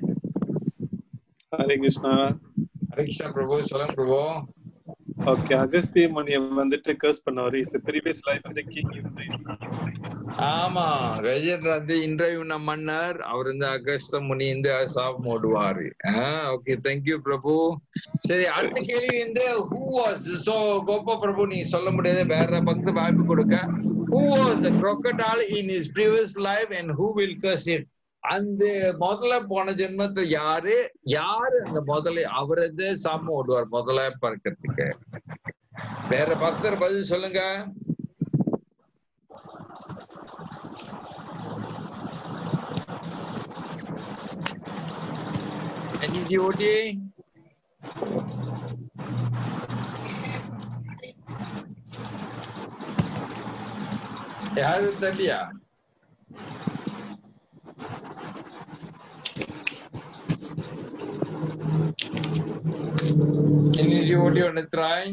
ஹரே கிருஷ்ணா ஹரிகிருஷ்ணா பிரபு சொல்லுங்க பிரபு ஓகே அகஸ்திய முனியை வந்துட்டு கர்ஸ் பண்ணவர் இஸ் ப்ரீவியஸ் லைஃப் வந்து கிங் ஆமா கஜேந்திர வந்து இன்றைய மன்னர் அவர் வந்து அகஸ்த முனி இந்த சாபம் ஓடுவாரு ஓகே தேங்க்யூ பிரபு சரி அடுத்த கேள்வி வந்து ஹூ வாஸ் சோ கோபா பிரபு நீ சொல்ல முடியாது வேற பக்த வாய்ப்பு கொடுக்க who was crocodile in his previous life and who will curse it அந்த முதல்ல போன ஜென்மத்துல யாரு யாரு அந்த முதல்ல அவரது சாமம் ஓடுவார் முதல்ல பறக்கிறதுக்கு வேற பக்தர் பதில் சொல்லுங்க Any OTA? யாரு தெரியலையா Any OTA on the try?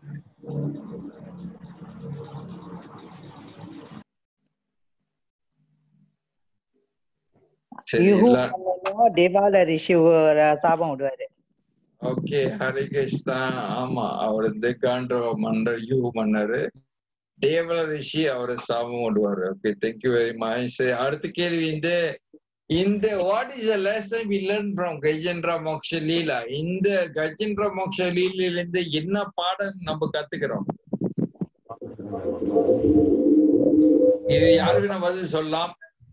சரி யூஹு இல்ல பண்ணணும், தேவால ரிஷி ஒரு சாபம் விடுவாரு ஓகே ஹரே கிருஷ்ணா ஆமா அவர் இந்த காண்ட்ரவ மன்னர் யூ மன்னர் தேவல ரிஷி அவரை சாபம் விடுவாரு ஓகே தேங்க்யூ வெரி மச் அடுத்த கேள்வி இந்த இந்த what is the lesson we learn from Gajendra Moksha Leela இந்த கஜேந்திரா மோக்ஷ லீலையில இருந்து என்ன பாடம் நம்ம கத்துக்கிறோம் இது யாரு வேணா பதில் சொல்லலாம்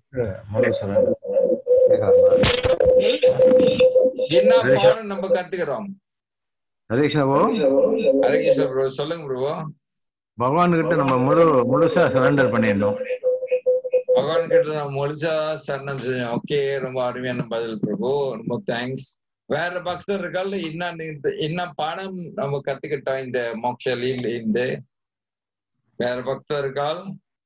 என்ன பாடம் நம்ம கத்துக்கிறோம் ஹரீஷா ப்ரோ ஹரே கிருஷ்ணா ப்ரோ சொல்லுங்க ப்ரோ பகவான் கிட்ட நம்ம முழு முழுசா சரண்டர் பண்ணிடணும் பகவான் கிட்ட நம்ம முழுசா சரணம் செஞ்சோம் ஓகே ரொம்ப அருமையான பதில் பிரபு ரொம்ப தேங்க்ஸ் வேற பக்தர் இருக்கால் என்ன நீ- என்ன பாடம் நம்ம கத்துக்கிட்டோம் இந்த மோக்ஷலில் இந்த வேற பக்தர் இருக்கால்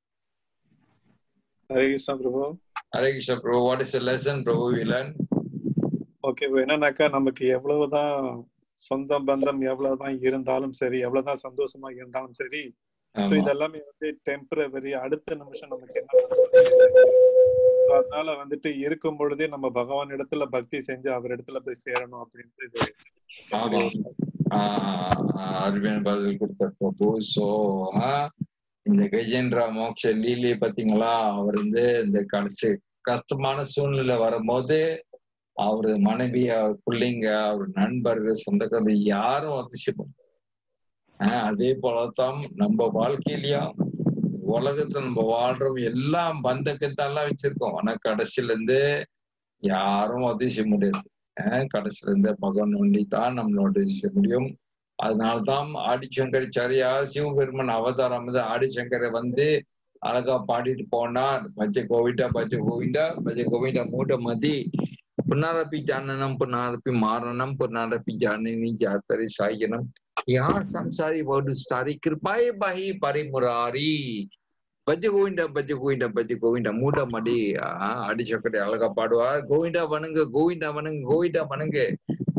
Hare Krishna Prabhu Hare Krishna Prabhu what is lesson Prabhu விலன் ஓகே என்னன்னாக்கா நமக்கு எவ்வளவுதான் சொந்த பந்தம் எவ்வளவுதான் இருந்தாலும் சரி எவ்வளவுதான் சந்தோஷமா இருந்தாலும் சரி ஸோ இதெல்லாமே வந்து டெம்பரவரி அடுத்த நிமிஷம் நமக்கு என்ன நடக்குது? So, அதனால வந்துட்டு இருக்கும் பொழுதே நம்ம பகவான் இடத்துல பக்தி செஞ்சு அவர் இடத்துல போய் சேரணும் அப்படின்ட்டு இது ஆமா ஆஹ் ஆஹ் அருமையான பதில் கொடுத்தார் பிரபு சோ இந்த கஜேந்திரா மோக்ஷ லீலை பாத்தீங்களா அவர் வந்து இந்த கடைசி கஷ்டமான சூழ்நிலை வரும்போது அவரு மனைவி அவர் பிள்ளைங்க அவர் நண்பர்கள் சொந்தக்காரர் யாரும் அதிசயம் ஆஹ் அதே போலதான் நம்ம வாழ்க்கையிலயும் உலகத்துல நம்ம வாழ்றோம் எல்லாம் பந்தக்கத்தெல்லாம் வச்சிருக்கோம் ஆனா கடைசியில இருந்து யாரும் அதிசயம் முடியாது ஆஹ் கடைசியில இருந்து பகவான் ஒண்டி தான் நம்மளோட செய்ய முடியும் அதனால்தான் ஆடிசங்கராச்சாரியா சிவபெருமன் அவதாரம் வந்து ஆடிசங்கரை வந்து அழகா பாடிட்டு போனார் பச்ச கோவிண்டா பச்ச கோவிண்டா பச்ச கோவிண்டா மூட மதி புனரப்பி ஜானனம் புனரப்பி மாரணம் புனரப்பி ஜானனி ஜாத்தரி சாயனம் யா சம்சாரி வடு ஸ்தாரி கிருபாய் பஹி பரிமுராரி பஜ கோவிண்டா பஜ கோவிண்டா பஜ கோவிண்டா மூட மடி ஆஹ் அடிச்சக்கரை அழகா பாடுவார் கோவிண்டா வணங்கு கோவிண்டா வணங்கு கோவிண்டா வணங்கு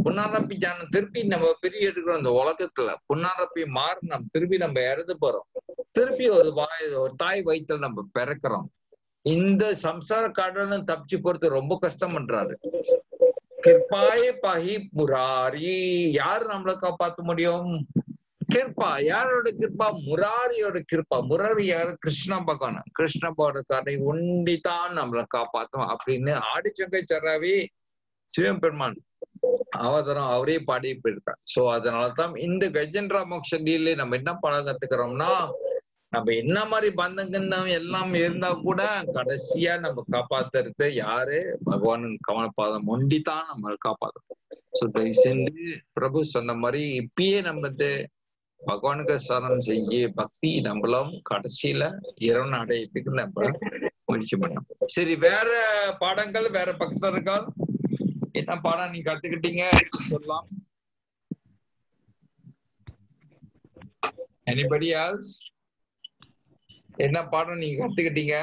புனரப்பி ஞானம் திருப்பி நம்ம பிரிய எடுக்கிறோம் இந்த உலகத்துல புனரப்பி மாறினோம் திருப்பி நம்ம இறந்து போறோம் திருப்பி ஒரு வாய் ஒரு தாய் வயிற்றுல நம்ம பிறக்கிறோம் இந்த சம்சார கடனை தப்பிச்சு போறது ரொம்ப கஷ்டம் பண்றாரு கிருப்பாய பஹி முராரி யாரு நம்மளை காப்பாத்த முடியும் கிருப்பா யாரோட கிருப்பா முராரியோட கிருப்பா முராரி யாரு கிருஷ்ண பகவான் கிருஷ்ண பகவான கதை உண்டித்தான் நம்மளை காப்பாத்தும் அப்படின்னு ஆடிச்சங்கை சராவி சிவபெருமான் அவதாரம் அவரே பாடி போயிருக்கார் சோ அதனாலதான் இந்த கஜேந்திரா மோக்ஷ லீலை நம்ம என்ன படம் கத்துக்கிறோம்னா நம்ம என்ன மாதிரி பந்தங்கன்னு எல்லாம் இருந்தா கூட கடைசியா நம்ம காப்பாத்துறது யாரு பகவான் கவனப்பாதம் ஒண்டித்தான் நம்ம காப்பாத்தும் சோ தயவு செஞ்சு பிரபு சொன்ன மாதிரி இப்பயே நம்ம வந்து பகவானுக்கு சரணம் செஞ்சு பக்தி நம்மளும் கடைசியில இறைவன் அடையத்துக்கு நம்ம முயற்சி பண்ணோம் சரி வேற பாடங்கள் வேற பக்தர்கள் என்ன பாடம் நீங்க கத்துக்கிட்டீங்க சொல்லலாம் எனிபடி else என்ன பாடம் நீங்க கத்துக்கிட்டீங்க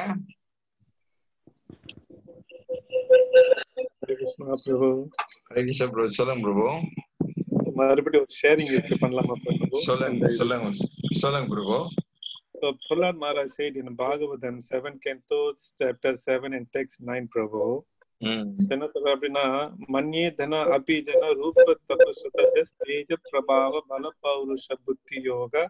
ஹரே கிருஷ்ணா பிரபு ஹரே கிருஷ்ண பிரபு சொல்லுங்க பிரபு மறுபடியும் ஒரு ஷேரிங் இருக்கு பண்ணலாமா பிரபு சொல்லுங்க சொல்லுங்க சொல்லுங்க பிரபு So Prahlad Maharaj said in Bhagavatam 7 Canto chapter 7 and text 9 Prabhu ம் என்ன சொல்ற அப்படின்னா மன்யே தன அபி ஜன ரூப தப சுத தேஜ பிரபாவ பல பௌருஷ புத்தி யோக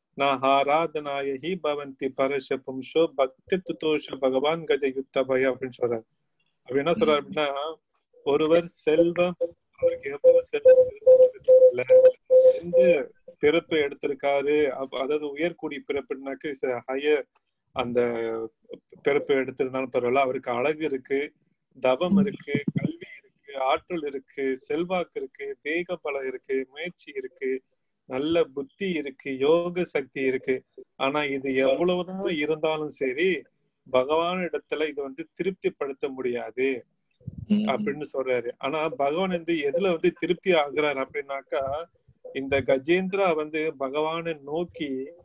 நாராதனாய ஹி பவந்தி பரஷ பும்சோ பக்தி துதோஷ பகவான் கஜ யுத்த பய அப்படின்னு சொல்றாரு அப்படி என்ன சொல்றாரு அப்படின்னா ஒருவர் செல்வம் அவருக்கு எவ்வளவு செல்வம் இல்ல எந்த பிறப்பு எடுத்திருக்காரு அப்ப- அதாவது உயர்குடி பிறப்புனாக்கு ஹையர் அந்த பிறப்பு எடுத்திருந்தாலும் பரவாயில்ல அவருக்கு அழகு இருக்கு தவம் இருக்கு கல்வி இருக்கு ஆற்றல் இருக்கு செல்வாக்கு இருக்கு தேக பலம் இருக்கு முயற்சி இருக்கு நல்ல புத்தி இருக்கு யோக சக்தி இருக்கு ஆனா இது எவ்வளவுதான் இருந்தாலும் சரி பகவான் இடத்துல இது வந்து திருப்திப்படுத்த முடியாது ம். அப்படின்னு சொல்றாரு ஆனா பகவான் வந்து எதுல வந்து திருப்தி ஆகுறாரு அப்படின்னாக்கா இந்த கஜேந்திரா வந்து பகவானை நோக்கி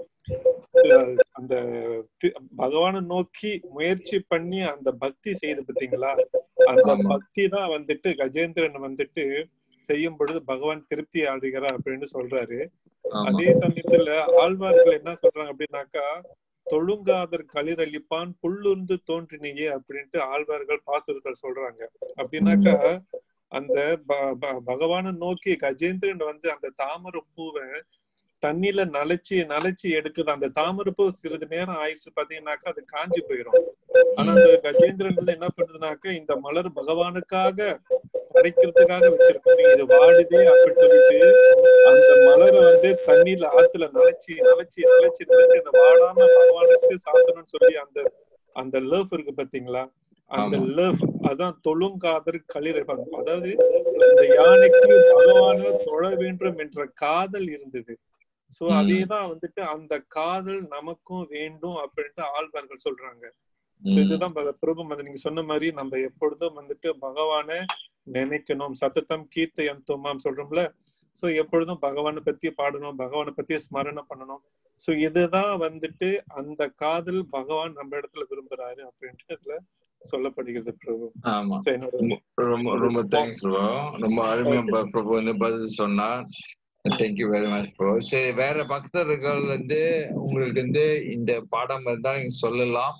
அஹ், அந்த தி- பகவானை நோக்கி முயற்சி பண்ணி அந்த பக்தி செய்து பாத்தீங்களா அந்த ஆமா. பக்தி தான் வந்துட்டு கஜேந்திரன் வந்துட்டு செய்யும் பொழுது பகவான் திருப்தி ஆடுகிறார் அப்படின்னு சொல்றாரு ஆமா அதே சமயத்துல ஆழ்வார்கள் என்ன சொல்றாங்க அப்படின்னாக்கா தொழுங்காதர் களிரளிப்பான் புல்லுந்து தோன்றினியே அப்படின்ட்டு ஆழ்வார்கள் பாசுரத்தில் சொல்றாங்க அப்படின்னாக்கா அந்த ப- ப- பகவானை நோக்கி கஜேந்திரன் வந்து அந்த தாமரை பூவை தண்ணியில நனைச்சு நனைச்சு எடுக்குது அந்த தாமரை பூ சிறிது நேரம் ஆயிடுச்சு பாத்தீங்கன்னாக்கா அது காஞ்சி போயிடும் ஆனா அந்த கஜேந்திரன் வந்து என்ன பண்ணுதுனாக்கா இந்த மலர் பகவானுக்காக படைக்கிறதுக்காக வச்சிருக்கோம் இது வாடுதே அப்படின்னு சொல்லிட்டு அந்த மலரை வந்து தண்ணியில ஆத்துல நனைச்சு நனைச்சு நனைச்சு நனைச்சு அந்த வாடாம பகவானுக்கு சாத்தணும்னு சொல்லி அந்த அந்த லவ் இருக்கு பாத்தீங்களா அந்த ஆமா. லவ் அதான் தொழுங்காதர் களிர் அதாவது அந்த யானைக்கு பகவான தொழ வேண்டும் என்ற காதல் இருந்தது சோ ம். அதேதான் வந்துட்டு அந்த காதல் நமக்கும் வேண்டும் அப்படின்ட்டு ஆழ்வார்கள் சொல்றாங்க So ம். இதுதான் பக- பிரபு மத நீங்க சொன்ன மாதிரி நம்ம எப்பொழுதும் வந்துட்டு பகவானை நினைக்கணும் சத்தத்தம் கீர்த்தயம் துமாம் சொல்றோம்ல சோ எப்பொழுதும் பகவானை பத்தி பாடணும் பகவானை பத்தி ஸ்மரணை பண்ணணும் சோ இதுதான் வந்துட்டு அந்த காதல் பகவான் நம்ம இடத்துல விரும்புறாரு அப்படின்ட்டு இதுல சொல்லப்படுகிறது பிரபு ஆமா So என்னோட ரொம்ப ரொம்ப ரொம்ப தேங்க்ஸ் ப்ரோ ரொம்ப அருமையா ப- பிரபு வந்து பதில் சொன்னார் தேங்க்யூ வெரி மச் ப்ரோ சரி வேற பக்தர்கள் வந்து உங்களுக்கு வந்து இந்த பாடம் இருந்தா நீங்க சொல்லலாம்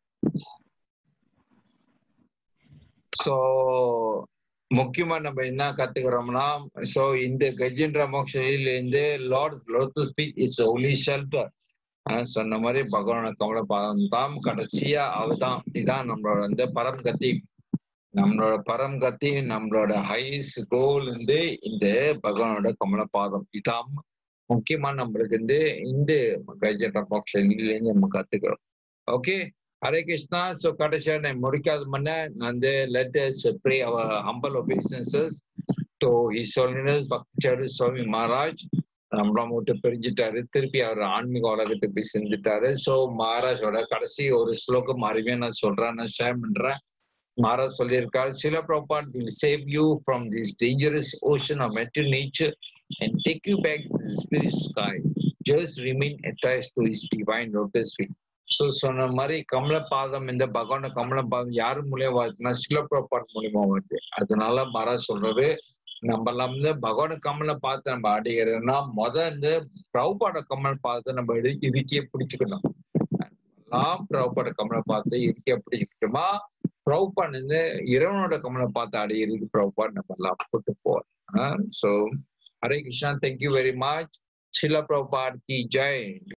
சோ முக்கியமா நம்ம என்ன கத்துக்கிறோம்னா சோ இந்த கஜேந்திர மோக்ஷில இருந்து lord lotus feet is only shelter சொன்ன மாதிரி பகவான கமல பாதம் தான் கடைசியா அவதான் இதான் நம்மளோட வந்து பரம் கத்தி நம்மளோட பரம் கத்தி நம்மளோட ஹைஸ் கோல் வந்து இந்த பகவானோட கமல பாதம் இதான் முக்கியமா நம்மளுக்கு வந்து இந்த கஜேந்திர மோக்ஷிலேருந்து நம்ம கத்துக்கிறோம் ஓகே ஹரே கிருஷ்ணா ஸோ கடைசியா நான் முடிக்காத முன்ன நான் வந்து let us pray our humble obeisances so is சொல்லினது பக்தி சுவாமி மகாராஜ் நம்மளாம் விட்டு பிரிஞ்சுட்டாரு திருப்பி அவர் ஆன்மீக உலகத்துக்கு போய் செஞ்சுட்டாரு ஸோ மகாராஜோட கடைசி ஒரு ஸ்லோகம் அருமையா நான் சொல்றேன் நான் ஷேர் பண்றேன் மகாராஜ் சொல்லியிருக்காரு Srila Prabhupad will save you from this dangerous ocean of material nature and take you back to spirit sky just remain attach to his divine lotus feet so சொன்ன மாதிரி கமலபாதம் இந்த பகவான கமலபாதம் யார் மூலியம் வருதுன்னா சில ப்ராப்பாட் மூலியமா வருது அதனால மகாராஜ் சொல்றது நம்ம எல்லாம் வந்து பகவான கமலை பார்த்து நம்ம அடைகிறதுனா முத வந்து பிரபுபாட கமல் பார்த்து நம்ம இது- இதுக்கே பிடிச்சுக்கணும் எல்லாம் பிரபுபாட கமலை பார்த்து இதுக்கே பிடிச்சுக்கிட்டோமா பிரபுபான் வந்து இறைவனோட கமலை பார்த்து அடையிறதுக்கு பிரபுபாட் நம்ம எல்லாம் போட்டு போறோம் so Hare Krishna thank you very much Srila Prabhupad கி ஜெய்